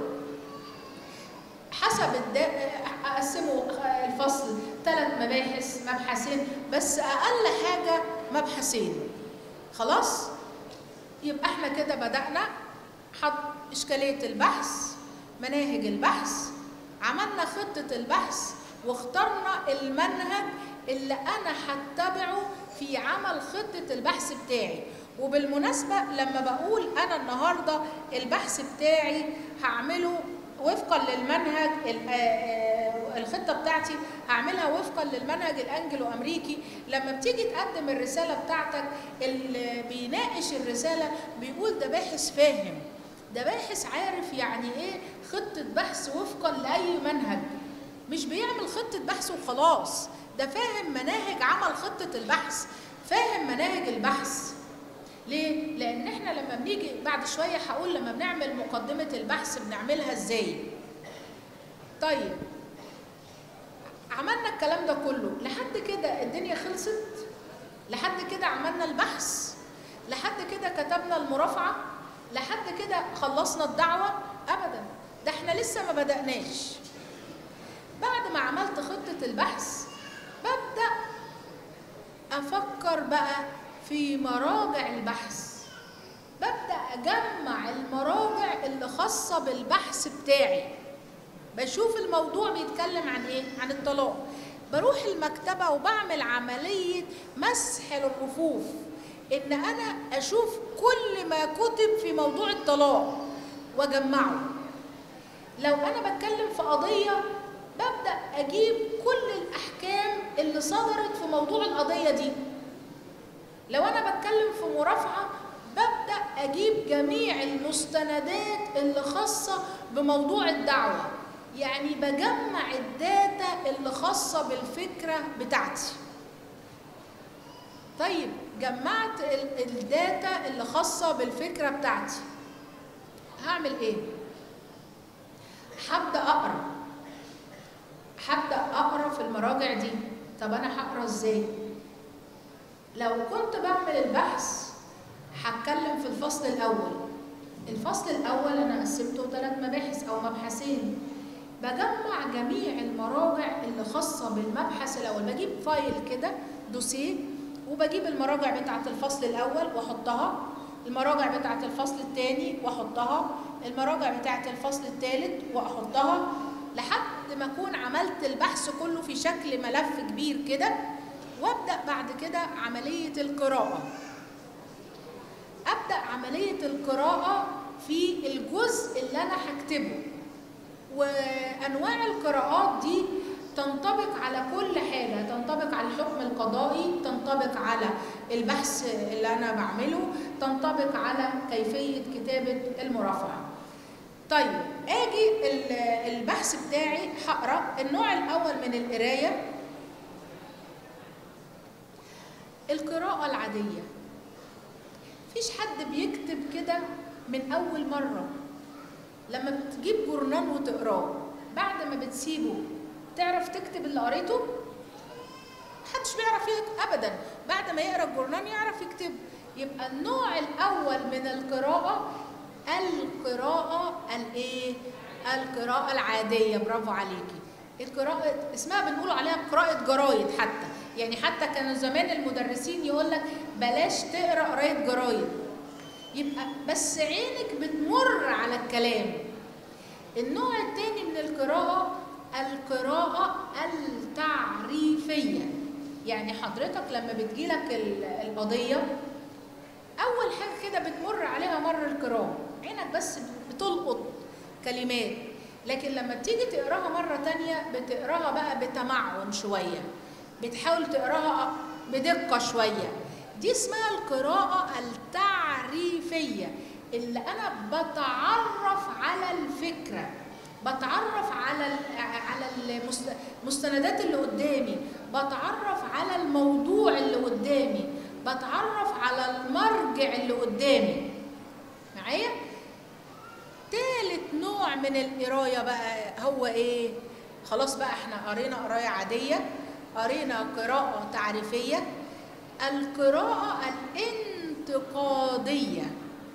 حسب اقسمه الفصل ثلاث مباحث مبحثين بس اقل حاجه مبحثين خلاص يبقى احنا كده بدأنا حط إشكالية البحث مناهج البحث عملنا خطة البحث واخترنا المنهج اللي أنا هتبعه في عمل خطة البحث بتاعي وبالمناسبة لما بقول أنا النهاردة البحث بتاعي هعمله وفقا للمنهج الخطة بتاعتي هعملها وفقا للمنهج الانجلو امريكي لما بتيجي تقدم الرسالة بتاعتك اللي بيناقش الرسالة بيقول ده باحث فاهم ده باحث عارف يعني ايه خطة بحث وفقا لأي منهج مش بيعمل خطة بحث وخلاص ده فاهم مناهج عمل خطة البحث فاهم مناهج البحث ليه؟ لأن احنا لما بنيجي بعد شوية هقول لما بنعمل مقدمة البحث بنعملها ازاي طيب عملنا الكلام ده كله لحد كده الدنيا خلصت لحد كده عملنا البحث لحد كده كتبنا المرافعة لحد كده خلصنا الدعوة أبدا ده احنا لسه ما بدأناش بعد ما عملت خطة البحث ببدأ أفكر بقى في مراجع البحث ببدأ أجمع المراجع اللي خاصة بالبحث بتاعي بشوف الموضوع بيتكلم عن ايه عن الطلاق بروح المكتبة وبعمل عملية مسح للرفوف ان انا اشوف كل ما كتب في موضوع الطلاق واجمعه لو انا بتكلم في قضية ببدأ اجيب كل الاحكام اللي صدرت في موضوع القضية دي لو انا بتكلم في مرافعة ببدأ اجيب جميع المستندات اللي خاصة بموضوع الدعوة يعني بجمع الداتا اللي خاصة بالفكرة بتاعتي طيب جمعت الداتا اللي خاصة بالفكرة بتاعتي هعمل ايه؟ هبدأ أقرأ هبدأ أقرأ في المراجع دي طب أنا هقرأ ازاي؟ لو كنت بعمل البحث هتكلم في الفصل الأول الفصل الأول أنا قسمته ثلاث مباحث أو مبحثين بجمع جميع المراجع اللي خاصة بالمبحث الأول بجيب فايل كده دوسيه وبجيب المراجع بتاعة الفصل الأول وأحطها المراجع بتاعة الفصل الثاني وأحطها المراجع بتاعة الفصل الثالث وأحطها لحد ما أكون عملت البحث كله في شكل ملف كبير كده وأبدأ بعد كده عملية القراءة هبدا عمليه القراءه في الجزء اللي انا هكتبه وانواع القراءات دي تنطبق على كل حاجه تنطبق على الحكم القضائي تنطبق على البحث اللي انا بعمله تنطبق على كيفيه كتابه المرافعه طيب اجي ال- البحث بتاعي هقرا النوع الاول من القرايه القراءه العاديه مفيش حد بيكتب كده من اول مره لما بتجيب جورنال وتقراه بعد ما بتسيبه تعرف تكتب اللي قريته محدش بيعرف يكتب ابدا بعد ما يقرا الجورنال يعرف يكتب يبقى النوع الاول من القراءه القراءه الايه القراءه العاديه برافو عليكي القراءه اسمها بنقول عليها قراءه جرايد حتى يعني حتى كانوا زمان المدرسين يقول لك بلاش تقرا قرايه جرايد يبقى بس عينك بتمر على الكلام النوع الثاني من القراءة القراءة التعريفية يعني حضرتك لما بتجيلك ال- القضية أول حاجة كده بتمر عليها مر القراءة عينك بس بتلقط كلمات لكن لما بتيجي تقراها مرة تانية بتقراها بقى بتمعن شوية بتحاول تقراها بدقة شوية دي اسمها القراءة التعريفية اللي أنا بتعرف على الفكرة بتعرف على ال- على المست- المستندات اللي قدامي بتعرف على الموضوع اللي قدامي بتعرف على المرجع اللي قدامي معايا تالت نوع من القرايه بقى هو ايه خلاص بقى احنا قرينا قرايه عاديه قرينا قراءه تعريفيه القراءه الانتقاديه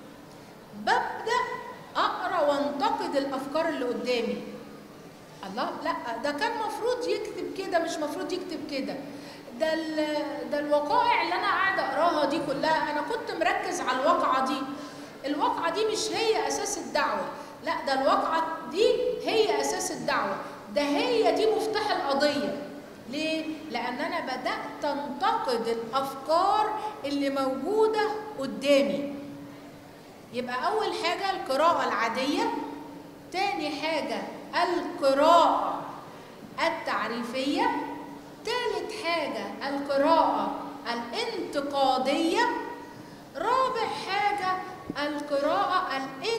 ببدا اقرا وانتقد الافكار اللي قدامي الله لا ده كان مفروض يكتب كده مش مفروض يكتب كده ده ال- ده الوقائع اللي انا قاعده اقراها دي كلها انا كنت مركز على الواقعه دي الواقعه دي مش هي اساس الدعوه لا ده الواقعه دي هي اساس الدعوه ده هي دي مفتاح القضيه ليه لان انا بدات انتقد الافكار اللي موجوده قدامي يبقى اول حاجه القراءه العاديه تاني حاجه القراءه التعريفيه تالت حاجه القراءه الانتقاديه رابع حاجه القراءه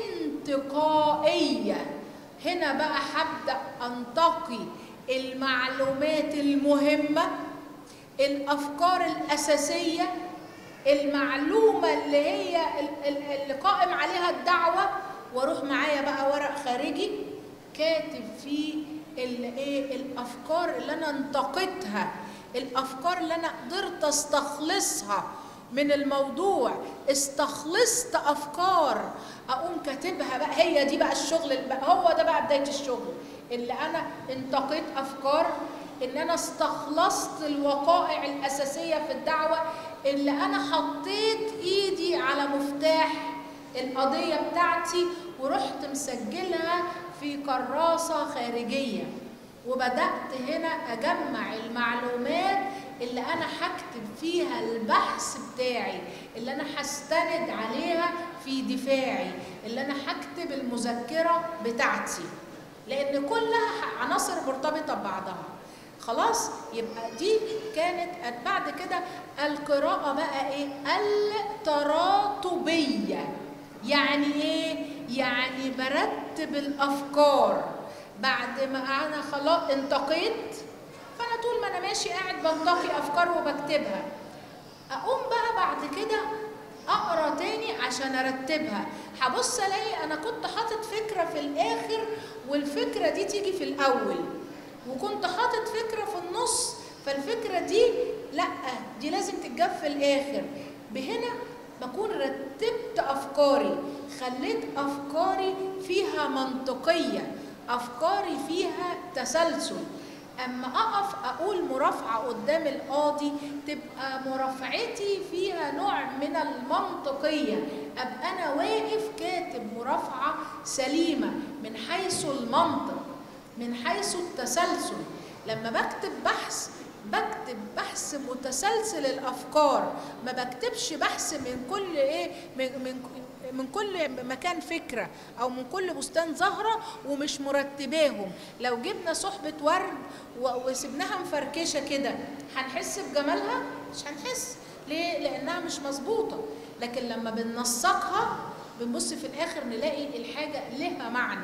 الانتقائيه هنا بقى هبدا انتقي المعلومات المهمه الافكار الاساسيه المعلومه اللي هي ال- ال- اللي قائم عليها الدعوه واروح معايا بقى ورق خارجي كاتب فيه الايه الافكار اللي انا انتقدتها الافكار اللي انا قدرت استخلصها من الموضوع استخلصت افكار اقوم كاتبها بقى هي دي بقى الشغل اللي بقى هو ده بقى بدايه الشغل اللي انا انتقيت افكار ان انا استخلصت الوقائع الاساسيه في الدعوه اللي انا حطيت ايدي على مفتاح القضيه بتاعتي ورحت مسجلها في كراسه خارجيه وبدات هنا اجمع المعلومات اللي انا هكتب فيها البحث بتاعي اللي انا هستند عليها في دفاعي اللي انا هكتب المذكره بتاعتي لان كلها عناصر مرتبطه ببعضها خلاص يبقى دي كانت بعد كده القراءة بقى ايه التراتبية يعني ايه يعني برتب الافكار بعد ما انا خلاص انتقيت فانا طول ما انا ماشي قاعد بنتقي افكار وبكتبها اقوم بقى بعد كده اقرا تاني عشان ارتبها هبص الاقي انا كنت حاطط فكره في الاخر والفكره دي تيجي في الاول وكنت حاطط فكره في النص فالفكره دي لا دي لازم تتجاب في الاخر بهنا بكون رتبت افكاري خليت افكاري فيها منطقيه افكاري فيها تسلسل اما اقف اقول مرافعه قدام القاضي تبقى مرافعتي فيها نوع من المنطقيه ابقى انا واقف كاتب مرافعه سليمه من حيث المنطق من حيث التسلسل لما بكتب بحث بكتب بحث متسلسل الافكار ما بكتبش بحث من كل ايه من من من كل مكان فكره او من كل بستان زهره ومش مرتباهم لو جبنا صحبه ورد و- وسبناها مفركشه كده هنحس بجمالها مش هنحس ليه لانها مش مظبوطه لكن لما بننسقها بنبص في الاخر نلاقي الحاجه لها معنى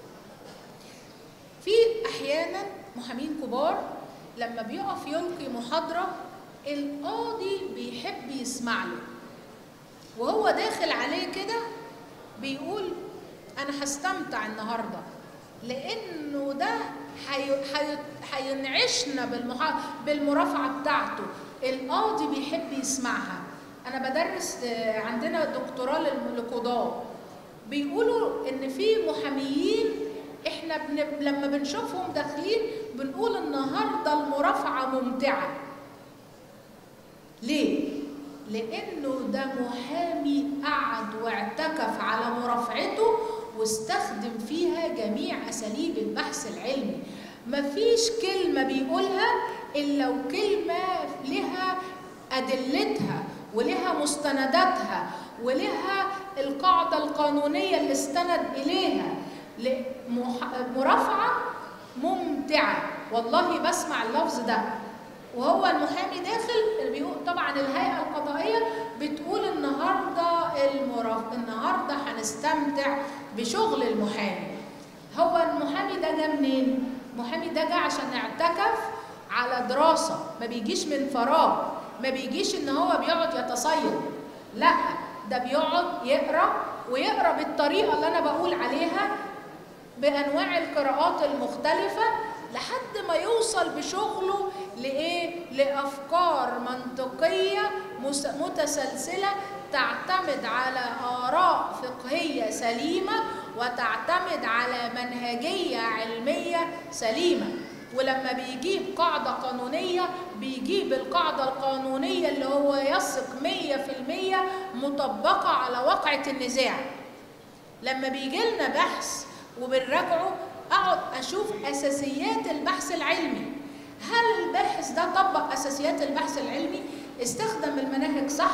في احيانا محامين كبار لما بيقف يلقي محاضره القاضي بيحب يسمع له وهو داخل عليه كده بيقول انا هستمتع النهارده لانه ده حي- حي- هينعشنا بالمحا... بالمرافعه بتاعته القاضي بيحب يسمعها انا بدرس آه، عندنا دكتوراه للم- للقضاه بيقولوا ان في محاميين احنا بن... لما بنشوفهم داخلين بنقول النهارده المرافعه ممتعه ليه لانه ده محامي قعد واعتكف على مرافعته واستخدم فيها جميع اساليب البحث العلمي مفيش كلمه بيقولها الا وكلمه لها ادلتها ولها مستنداتها ولها القاعده القانونيه اللي استند اليها ل- مح- مرافعه ممتعه والله بسمع اللفظ ده وهو المحامي داخل اللي بيقول طبعا الهيئه القضائيه بتقول النهارده المرافق النهارده هنستمتع بشغل المحامي هو المحامي ده جه منين؟ المحامي ده جه عشان اعتكف على دراسه ما بيجيش من فراغ ما بيجيش ان هو بيقعد يتصيد لا ده بيقعد يقرا ويقرا بالطريقه اللي انا بقول عليها بانواع القراءات المختلفه لحد ما يوصل بشغله لايه لافكار منطقيه مس- متسلسله تعتمد على اراء فقهيه سليمه وتعتمد على منهجيه علميه سليمه ولما بيجيب قاعدة قانونية بيجيب القاعدة القانونية اللي هو يثق مية في المية مطبقة على واقعة النزاع لما بيجي لنا بحث وبنراجعه اقعد اشوف اساسيات البحث العلمي هل الباحث ده طبق اساسيات البحث العلمي استخدم المناهج صح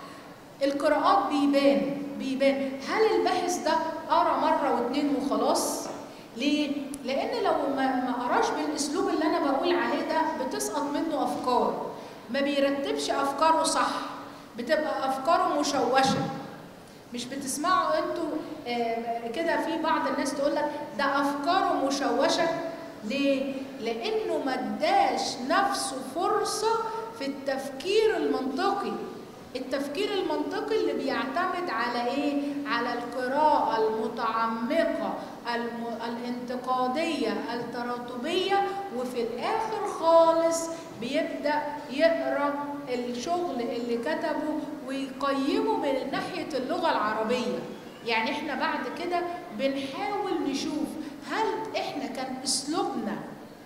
القراءات بيبان بيبان هل الباحث ده قرا مره واتنين وخلاص ليه لان لو ما ما قراش بالاسلوب اللي انا بقول عليه ده بتسقط منه افكار ما بيرتبش افكاره صح بتبقى افكاره مشوشه مش بتسمعوا انتوا آه، كده في بعض الناس تقول لك ده افكاره مشوشه ليه؟ لانه ما اداش نفسه فرصه في التفكير المنطقي التفكير المنطقي اللي بيعتمد على ايه؟ على القراءة المتعمقة الم... الانتقادية التراتبية وفي الآخر خالص بيبدأ يقرأ الشغل اللي كتبه ويقيمه من ناحية اللغة العربية يعني احنا بعد كده بنحاول نشوف هل احنا كان اسلوبنا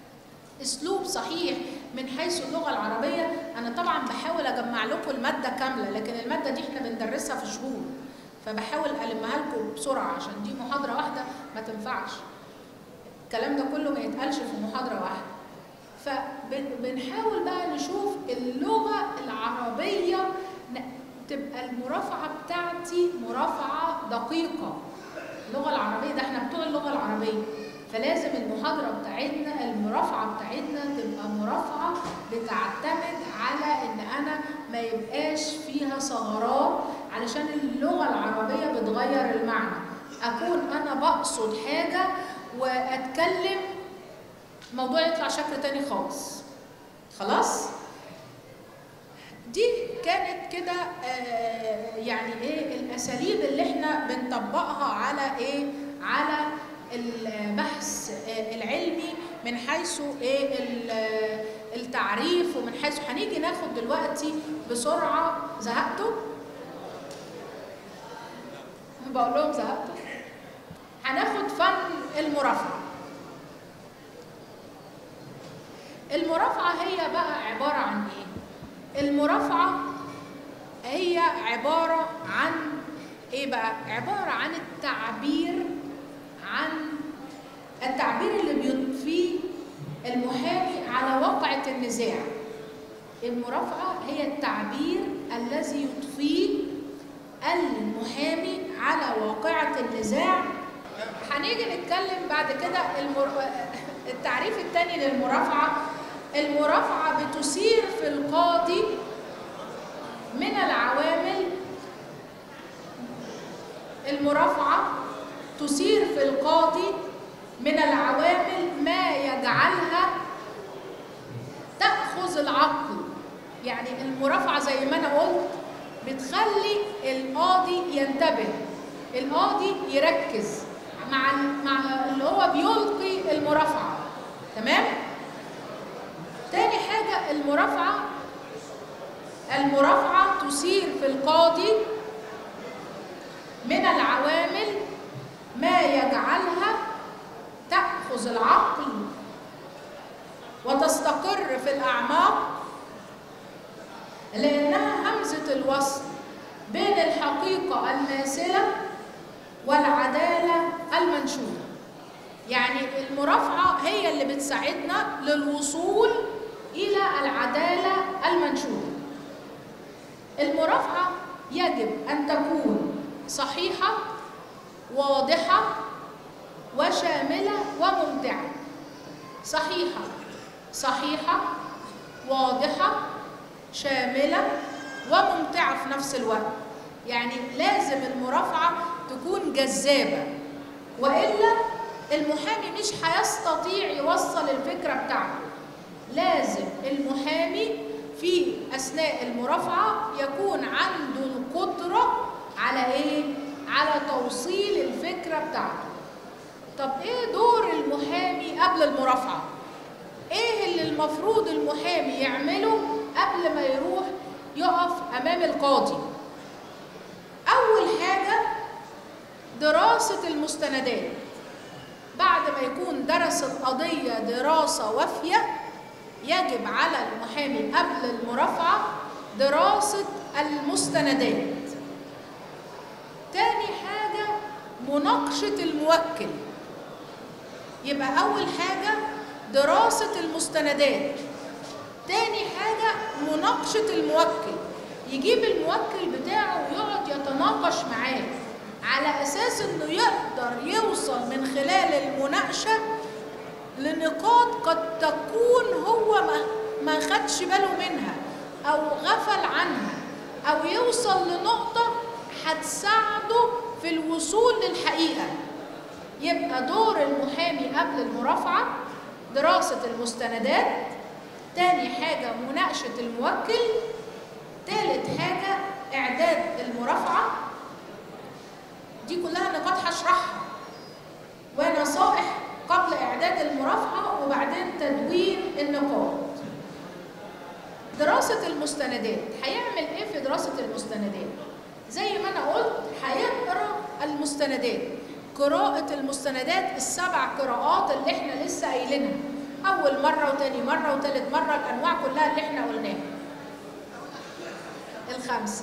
اسلوب صحيح من حيث اللغه العربيه انا طبعا بحاول اجمع لكم الماده كامله لكن الماده دي احنا بندرسها في شهور فبحاول المها لكم بسرعه عشان دي محاضره واحده ما تنفعش الكلام ده كله ما يتقالش في محاضره واحده فبنحاول بقى نشوف اللغه العربيه ن- تبقى المرافعه بتاعتي مرافعه دقيقه اللغه العربيه ده احنا بتوع اللغه العربيه فلازم المحاضرة بتاعتنا المرافعة بتاعتنا تبقى مرافعة بتعتمد على ان انا ما يبقاش فيها ثغرات علشان اللغة العربية بتغير المعنى اكون انا بقصد حاجة واتكلم موضوع يطلع شكل تاني خالص خلاص دي كانت كده آه، يعني ايه الاساليب اللي احنا بنطبقها على ايه على البحث آه، العلمي من حيث ايه ال- آه، التعريف ومن حيث هنيجي ناخد دلوقتي بسرعه زهقتوا بقول لهم زهقتوا هناخد فن المرافعه المرافعه هي بقى عباره عن ايه المرافعه هي عباره عن ايه بقى عباره عن التعبير عن التعبير اللي بيضفيه المحامي على واقعة النزاع المرافعة هي التعبير الذي يضفيه المحامي على واقعة النزاع هنيجي نتكلم بعد كده المر... التعريف الثاني للمرافعة المرافعة بتثير في القاضي من العوامل المرافعة تثير في القاضي من العوامل ما يجعلها تأخذ العقل يعني المرافعة زي ما أنا قلت بتخلي القاضي ينتبه القاضي يركز مع مع اللي هو بيلقي المرافعة تمام؟ تاني حاجة المرافعة المرافعة تثير في القاضي من العوامل ما يجعلها تأخذ العقل وتستقر في الأعماق لأنها همزة الوصل بين الحقيقة الماثلة والعدالة المنشودة يعني المرافعة هي اللي بتساعدنا للوصول إلى العدالة المنشودة المرافعة يجب أن تكون صحيحة واضحة وشاملة وممتعة صحيحة صحيحة واضحة شاملة وممتعة في نفس الوقت يعني لازم المرافعة تكون جذابة وإلا المحامي مش هيستطيع يوصل الفكرة بتاعته لازم المحامي في أثناء المرافعة يكون عنده القدرة على إيه؟ على توصيل الفكرة بتاعته طب إيه دور المحامي قبل المرافعة؟ إيه اللي المفروض المحامي يعمله قبل ما يروح يقف أمام القاضي؟ أول حاجة دراسة المستندات بعد ما يكون درس القضية دراسة وافية يجب على المحامي قبل المرافعة دراسة المستندات تاني حاجة مناقشة الموكل يبقى أول حاجة دراسة المستندات تاني حاجة مناقشة الموكل يجيب الموكل بتاعه ويقعد يتناقش معاه على أساس إنه يقدر يوصل من خلال المناقشة لنقاط قد تكون هو ما ما خدش باله منها أو غفل عنها أو يوصل لنقطة هتساعده في الوصول للحقيقة يبقى دور المحامي قبل المرافعة دراسة المستندات تاني حاجة مناقشة الموكل تالت حاجة إعداد المرافعة دي كلها نقاط هشرحها ونصائح قبل إعداد المرافعة وبعدين تدوين النقاط دراسة المستندات هيعمل إيه في دراسة المستندات؟ زي ما أنا قلت هيقرأ المستندات قراءة المستندات السبع قراءات اللي احنا لسه قايلينها أول مرة وتاني مرة وتالت مرة الأنواع كلها اللي احنا قلناها الخمسة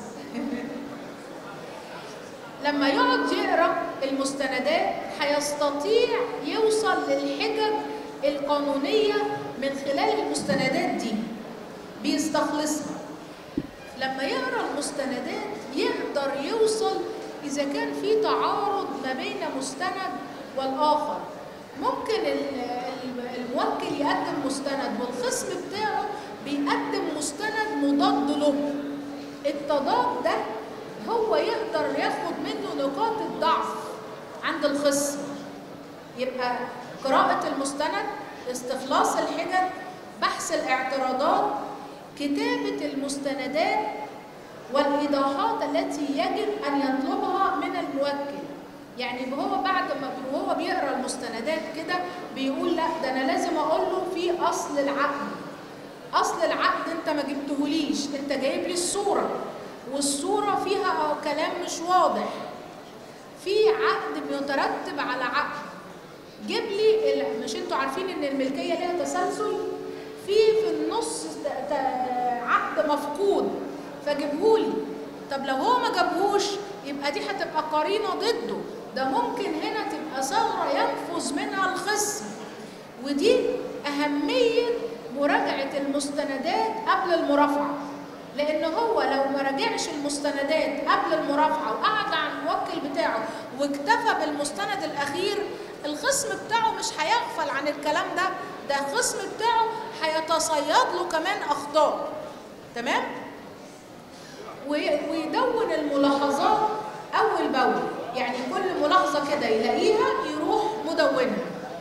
لما يقعد يقرا المستندات هيستطيع يوصل للحجج القانونية من خلال المستندات دي بيستخلصها لما يقرا المستندات يقدر يوصل إذا كان في تعارض ما بين مستند والآخر ممكن الموكل يقدم مستند والخصم بتاعه بيقدم مستند مضاد له التضاد ده هو يقدر ياخد منه نقاط الضعف عند الخصم يبقى قراءة المستند استخلاص الحجج بحث الاعتراضات كتابة المستندات والإيضاحات التي يجب أن يطلبها من الموكل يعني هو بعد ما وهو بيقرا المستندات كده بيقول لا ده انا لازم اقول له في اصل العقد اصل العقد انت ما جبتهوليش انت جايب لي الصوره والصوره فيها كلام مش واضح في عقد بيترتب على عقد جيب لي مش انتوا عارفين ان الملكيه ليها تسلسل في في النص عقد مفقود فجيبهولي طب لو هو ما جابهوش يبقى دي هتبقى قرينه ضده ده ممكن هنا تبقى ثغره ينفذ منها الخصم ودي اهميه مراجعة المستندات قبل المرافعة لأن هو لو ما راجعش المستندات قبل المرافعة وقعد على الموكل بتاعه واكتفى بالمستند الأخير الخصم بتاعه مش هيغفل عن الكلام ده ده الخصم بتاعه هيتصيد له كمان أخطاء تمام؟ ويدون الملاحظات أول بأول يعني كل ملاحظة كده يلاقيها يروح مدونها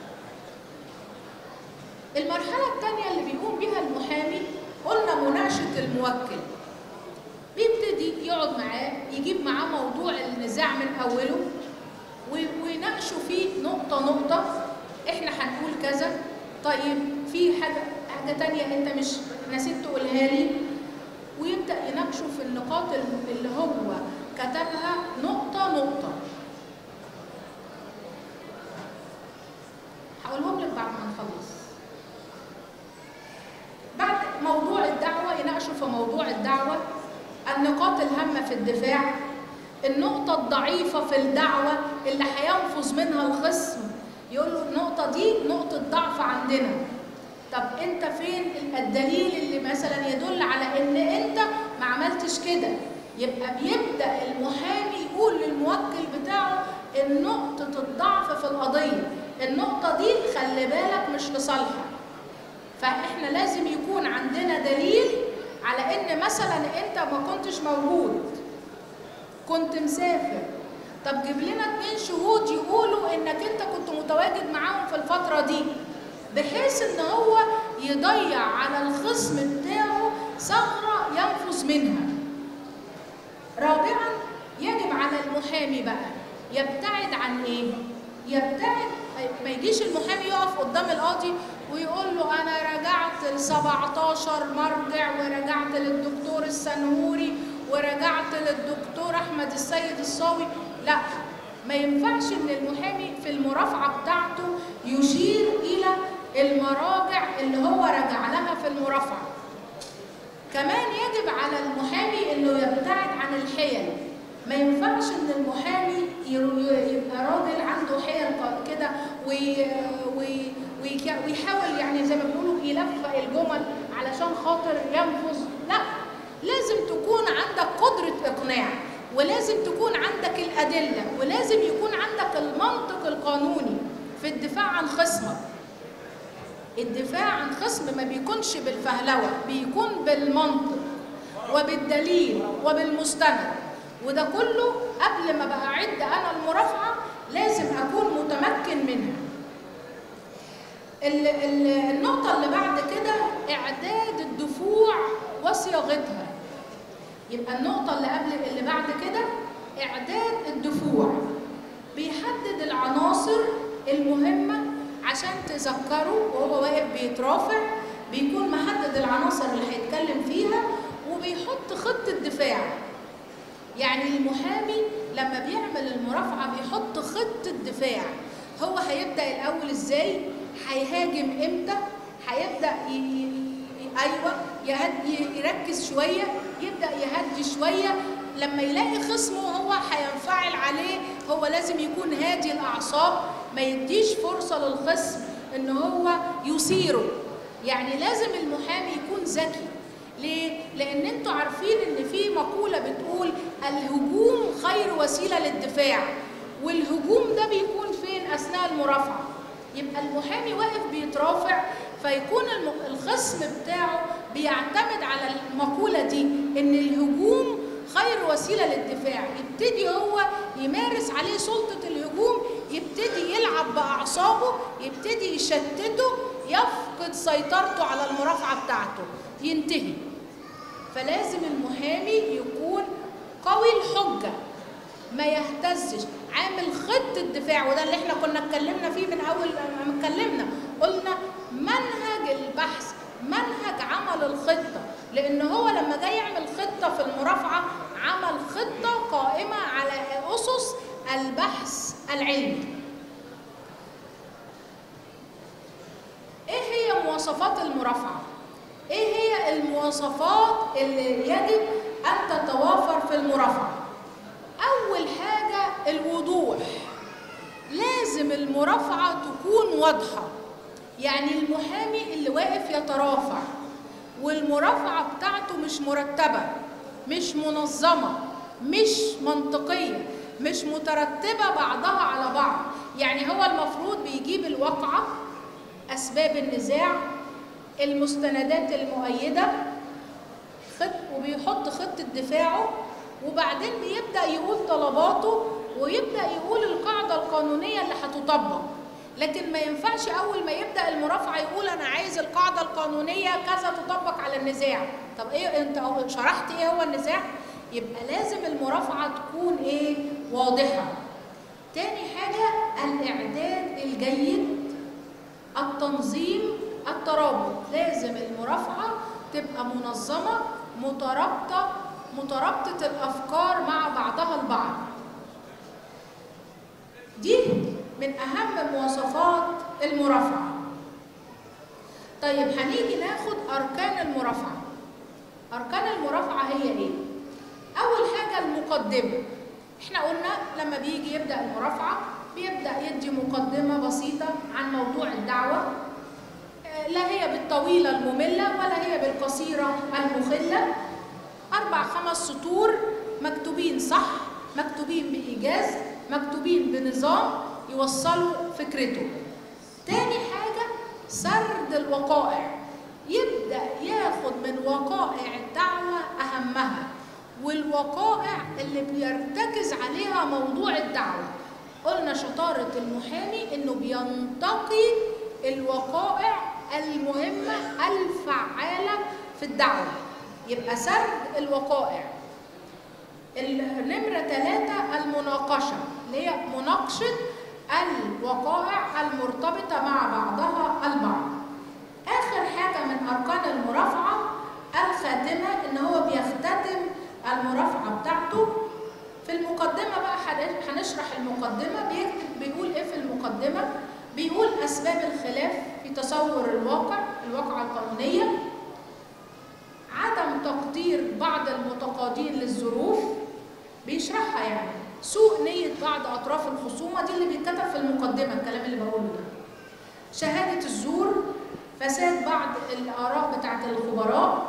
المرحلة الثانية اللي بيقوم بها المحامي قلنا مناقشة الموكل بيبتدي يقعد معاه يجيب معاه موضوع النزاع من أوله ويناقشوا فيه نقطة نقطة احنا هنقول كذا طيب في حاجة حاجة تانية انت مش نسيت تقولها لي ويبدأ يناقشوا في النقاط اللي هو كتبها نقطة نقطة هقولهم لك بعد ما نخلص بعد موضوع الدعوة يناقشوا في موضوع الدعوة النقاط الهامة في الدفاع النقطة الضعيفة في الدعوة اللي هينفذ منها الخصم يقول له النقطة دي نقطة ضعف عندنا طب انت فين الدليل اللي مثلا يدل على ان انت ما عملتش كده يبقى بيبدا المحامي يقول للموكل بتاعه نقطة الضعف في القضية النقطة دي خلي بالك مش لصالحك فاحنا لازم يكون عندنا دليل على ان مثلا انت ما كنتش موجود كنت مسافر طب جيب لنا اتنين شهود يقولوا انك انت كنت متواجد معاهم في الفترة دي بحيث ان هو يضيع على الخصم بتاعه ثغرة ينفذ منها رابعا يجب على المحامي بقى يبتعد عن ايه يبتعد ما يجيش المحامي يقف قدام القاضي ويقول له انا رجعت ل 17 مرجع ورجعت للدكتور السنهوري ورجعت للدكتور احمد السيد الصاوي لا ما ينفعش ان المحامي في المرافعه بتاعته يشير الى المراجع اللي هو رجع لها في المرافعه كمان يجب على المحامي انه يبتعد عن الحيل ما ينفعش ان المحامي يبقى راجل عنده حيل كده ويحاول يعني زي ما بيقولوا يلفق الجمل علشان خاطر ينفذ لا لازم تكون عندك قدرة إقناع ولازم تكون عندك الأدلة ولازم يكون عندك المنطق القانوني في الدفاع عن خصمك الدفاع عن خصم ما بيكونش بالفهلوة بيكون بالمنطق وبالدليل وبالمستند وده كله قبل ما بقى أعد أنا المرافعة لازم أكون متمكن منها النقطة اللي بعد كده إعداد الدفوع وصياغتها يبقى النقطة اللي قبل اللي بعد كده إعداد الدفوع بيحدد العناصر المهمة عشان تذكره وهو واقف بيترافع بيكون محدد العناصر اللي هيتكلم فيها وبيحط خطة دفاع يعني المحامي لما بيعمل المرافعة بيحط خطة دفاع هو هيبدأ الأول إزاي هيهاجم إمتى هيبدأ ي... أيوة يهد... يركز شوية يبدأ يهدي شوية لما يلاقي خصمه هو هينفعل عليه هو لازم يكون هادي الأعصاب ما يديش فرصة للخصم إن هو يثيره يعني لازم المحامي يكون ذكي ليه؟ لأن أنتوا عارفين إن في مقولة بتقول الهجوم خير وسيلة للدفاع والهجوم ده بيكون فين أثناء المرافعة يبقى المحامي واقف بيترافع فيكون الخصم بتاعه بيعتمد على المقولة دي إن الهجوم خير وسيلة للدفاع يبتدي هو يمارس عليه سلطة الهجوم يبتدي يلعب بأعصابه يبتدي يشتته يفقد سيطرته على المرافعة بتاعته ينتهي فلازم المحامي يكون قوي الحجة ما يهتزش عامل خطة دفاع وده اللي احنا كنا اتكلمنا فيه من أول ما اتكلمنا قلنا منهج البحث منهج عمل الخطة لأن هو لما جاي يعمل خطة في المرافعة عمل خطة قائمة على أسس البحث العلمي ايه هي مواصفات المرافعة؟ ايه هي المواصفات اللي يجب ان تتوافر في المرافعة؟ اول حاجة الوضوح لازم المرافعة تكون واضحة يعني المحامي اللي واقف يترافع والمرافعة بتاعته مش مرتبة مش منظمة مش منطقية مش مترتبة بعضها على بعض يعني هو المفروض بيجيب الواقعة أسباب النزاع المستندات المؤيدة خط وبيحط خطة دفاعه وبعدين بيبدأ يقول طلباته ويبدأ يقول القاعدة القانونية اللي هتطبق لكن ما ينفعش أول ما يبدأ المرافعة يقول أنا عايز القاعدة القانونية كذا تطبق على النزاع طب إيه أنت شرحت إيه هو النزاع؟ يبقى لازم المرافعة تكون إيه؟ واضحة تاني حاجة الإعداد الجيد التنظيم الترابط لازم المرافعة تبقى منظمة مترابطة مترابطة الأفكار مع بعضها البعض دي من أهم مواصفات المرافعة طيب هنيجي ناخد أركان المرافعة أركان المرافعة هي إيه؟ أول حاجة المقدمة إحنا قلنا لما بيجي يبدأ المرافعة بيبدأ يدي مقدمة بسيطة عن موضوع الدعوة لا هي بالطويلة المملة ولا هي بالقصيرة المخلة أربع خمس سطور مكتوبين صح مكتوبين بإيجاز مكتوبين بنظام يوصلوا فكرته تاني حاجة سرد الوقائع يبدأ ياخد من وقائع الدعوة أهمها والوقائع اللي بيرتكز عليها موضوع الدعوة قلنا شطارة المحامي إنه بينتقي الوقائع المهمة الفعالة في الدعوة يبقى سرد الوقائع النمرة ثلاثة المناقشة اللي هي مناقشة الوقائع المرتبطة مع بعضها البعض آخر حاجة من أركان المرافعة الخاتمة إن هو بيختتم المرافعة بتاعته في المقدمة بقى هنشرح المقدمة بيكتب بيقول إيه في المقدمة بيقول أسباب الخلاف في تصور الواقع الواقعة القانونية عدم تقدير بعض المتقاضين للظروف بيشرحها يعني سوء نية بعض أطراف الخصومة دي اللي بيتكتب في المقدمة الكلام اللي بقوله ده شهادة الزور فساد بعض الآراء بتاعت الخبراء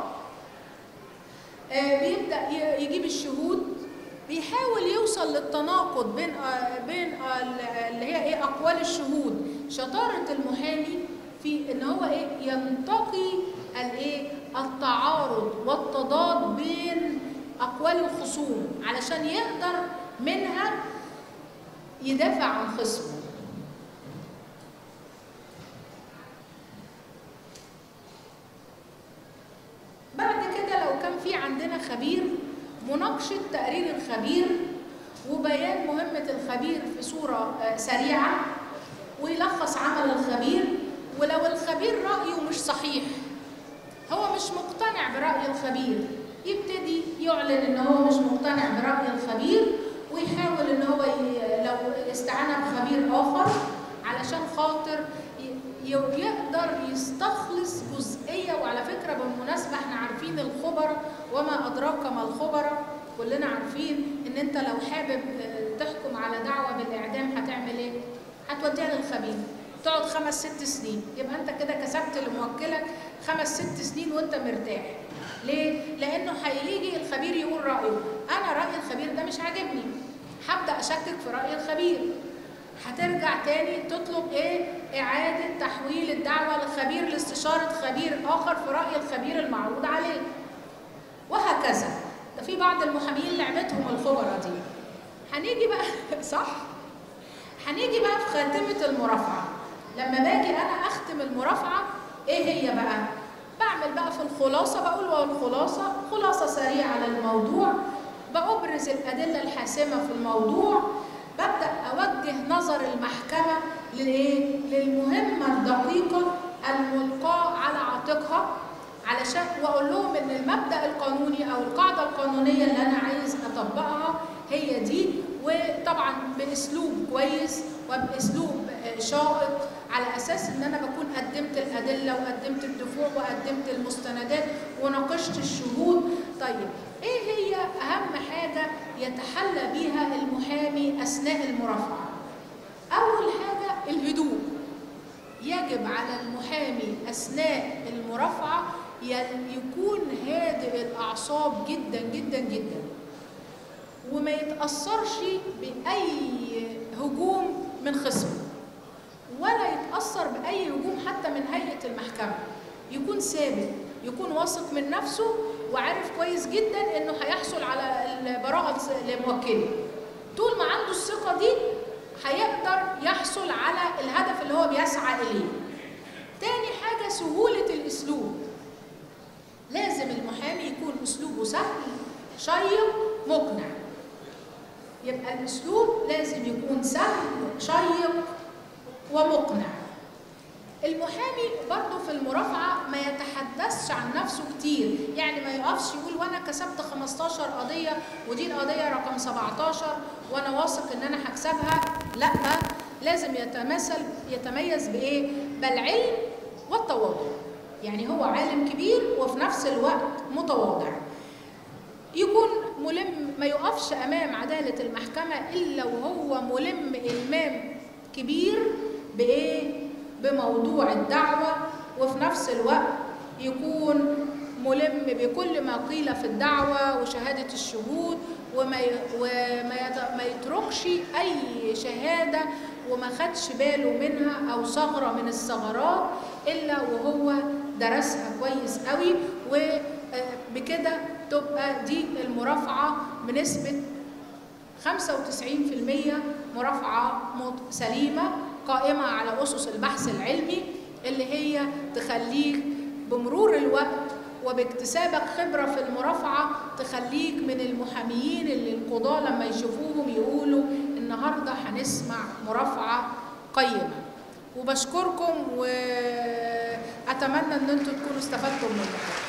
آه بيبدأ يجيب الشهود بيحاول يوصل للتناقض بين آه بين آه اللي هي ايه اقوال الشهود شطاره المحامي في ان هو ايه ينتقي الايه التعارض والتضاد بين اقوال الخصوم علشان يقدر منها يدافع عن خصمه بعد كده لو كان في عندنا خبير مناقشة تقرير الخبير وبيان مهمة الخبير في صورة سريعة ويلخص عمل الخبير ولو الخبير رأيه مش صحيح هو مش مقتنع برأي الخبير يبتدي يعلن ان هو مش مقتنع برأي الخبير ويحاول ان هو لو استعان بخبير آخر علشان خاطر يقدر يستخلص جزئيه وعلى فكره بالمناسبه احنا عارفين الخبراء وما ادراك ما الخبراء كلنا عارفين ان انت لو حابب تحكم على دعوه بالاعدام هتعمل ايه؟ هتوديها للخبير تقعد خمس ست سنين يبقى انت كده كسبت لموكلك خمس ست سنين وانت مرتاح ليه؟ لانه هيجي الخبير يقول رايه انا راي الخبير ده مش عاجبني هبدا اشكك في راي الخبير هترجع تاني تطلب ايه اعاده تحويل الدعوه للخبير لاستشاره خبير اخر في راي الخبير المعروض عليه وهكذا ده في بعض المحامين لعبتهم الخبراء دي هنيجي بقى صح هنيجي بقى في خاتمه المرافعه لما باجي انا اختم المرافعه ايه هي بقى بعمل بقى في الخلاصه بقول والخلاصه خلاصه سريعه للموضوع بأبرز الأدلة الحاسمة في الموضوع ببدأ أوجه نظر المحكمة للإيه؟ للمهمة الدقيقة الملقاة على عاتقها علشان وأقول لهم إن المبدأ القانوني أو القاعدة القانونية اللي أنا عايز أطبقها هي دي وطبعا بأسلوب كويس وبأسلوب شائق على أساس إن أنا بكون قدمت الأدلة وقدمت الدفوع وقدمت المستندات وناقشت الشهود طيب ايه هي اهم حاجه يتحلى بيها المحامي اثناء المرافعه اول حاجه الهدوء يجب على المحامي اثناء المرافعه يكون هادئ الاعصاب جدا جدا جدا وما يتاثرش باي هجوم من خصمه ولا يتاثر باي هجوم حتى من هيئه المحكمه يكون ثابت يكون واثق من نفسه وعارف كويس جدا انه هيحصل على البراءه لموكله طول ما عنده الثقه دي هيقدر يحصل على الهدف اللي هو بيسعى اليه تاني حاجه سهوله الاسلوب لازم المحامي يكون اسلوبه سهل شيق مقنع يبقى الاسلوب لازم يكون سهل شيق ومقنع المحامي برضه في المرافعة ما يتحدثش عن نفسه كتير يعني ما يقفش يقول وانا كسبت 15 قضية ودي القضية رقم 17 وانا واثق ان انا هكسبها لا لازم يتمثل يتميز بايه بالعلم والتواضع يعني هو عالم كبير وفي نفس الوقت متواضع يكون ملم ما يقفش امام عدالة المحكمة الا وهو ملم المام كبير بايه بموضوع الدعوة وفي نفس الوقت يكون ملم بكل ما قيل في الدعوة وشهادة الشهود وما وما ما يتركش أي شهادة وما خدش باله منها أو ثغرة من الثغرات إلا وهو درسها كويس قوي وبكده تبقى دي المرافعة بنسبة 95% مرافعة سليمة قائمة على أسس البحث العلمي اللي هي تخليك بمرور الوقت وباكتسابك خبرة في المرافعة تخليك من المحاميين اللي القضاة لما يشوفوهم يقولوا النهاردة هنسمع مرافعة قيمة وبشكركم وأتمنى أن أنتم تكونوا استفدتم من المحاضرة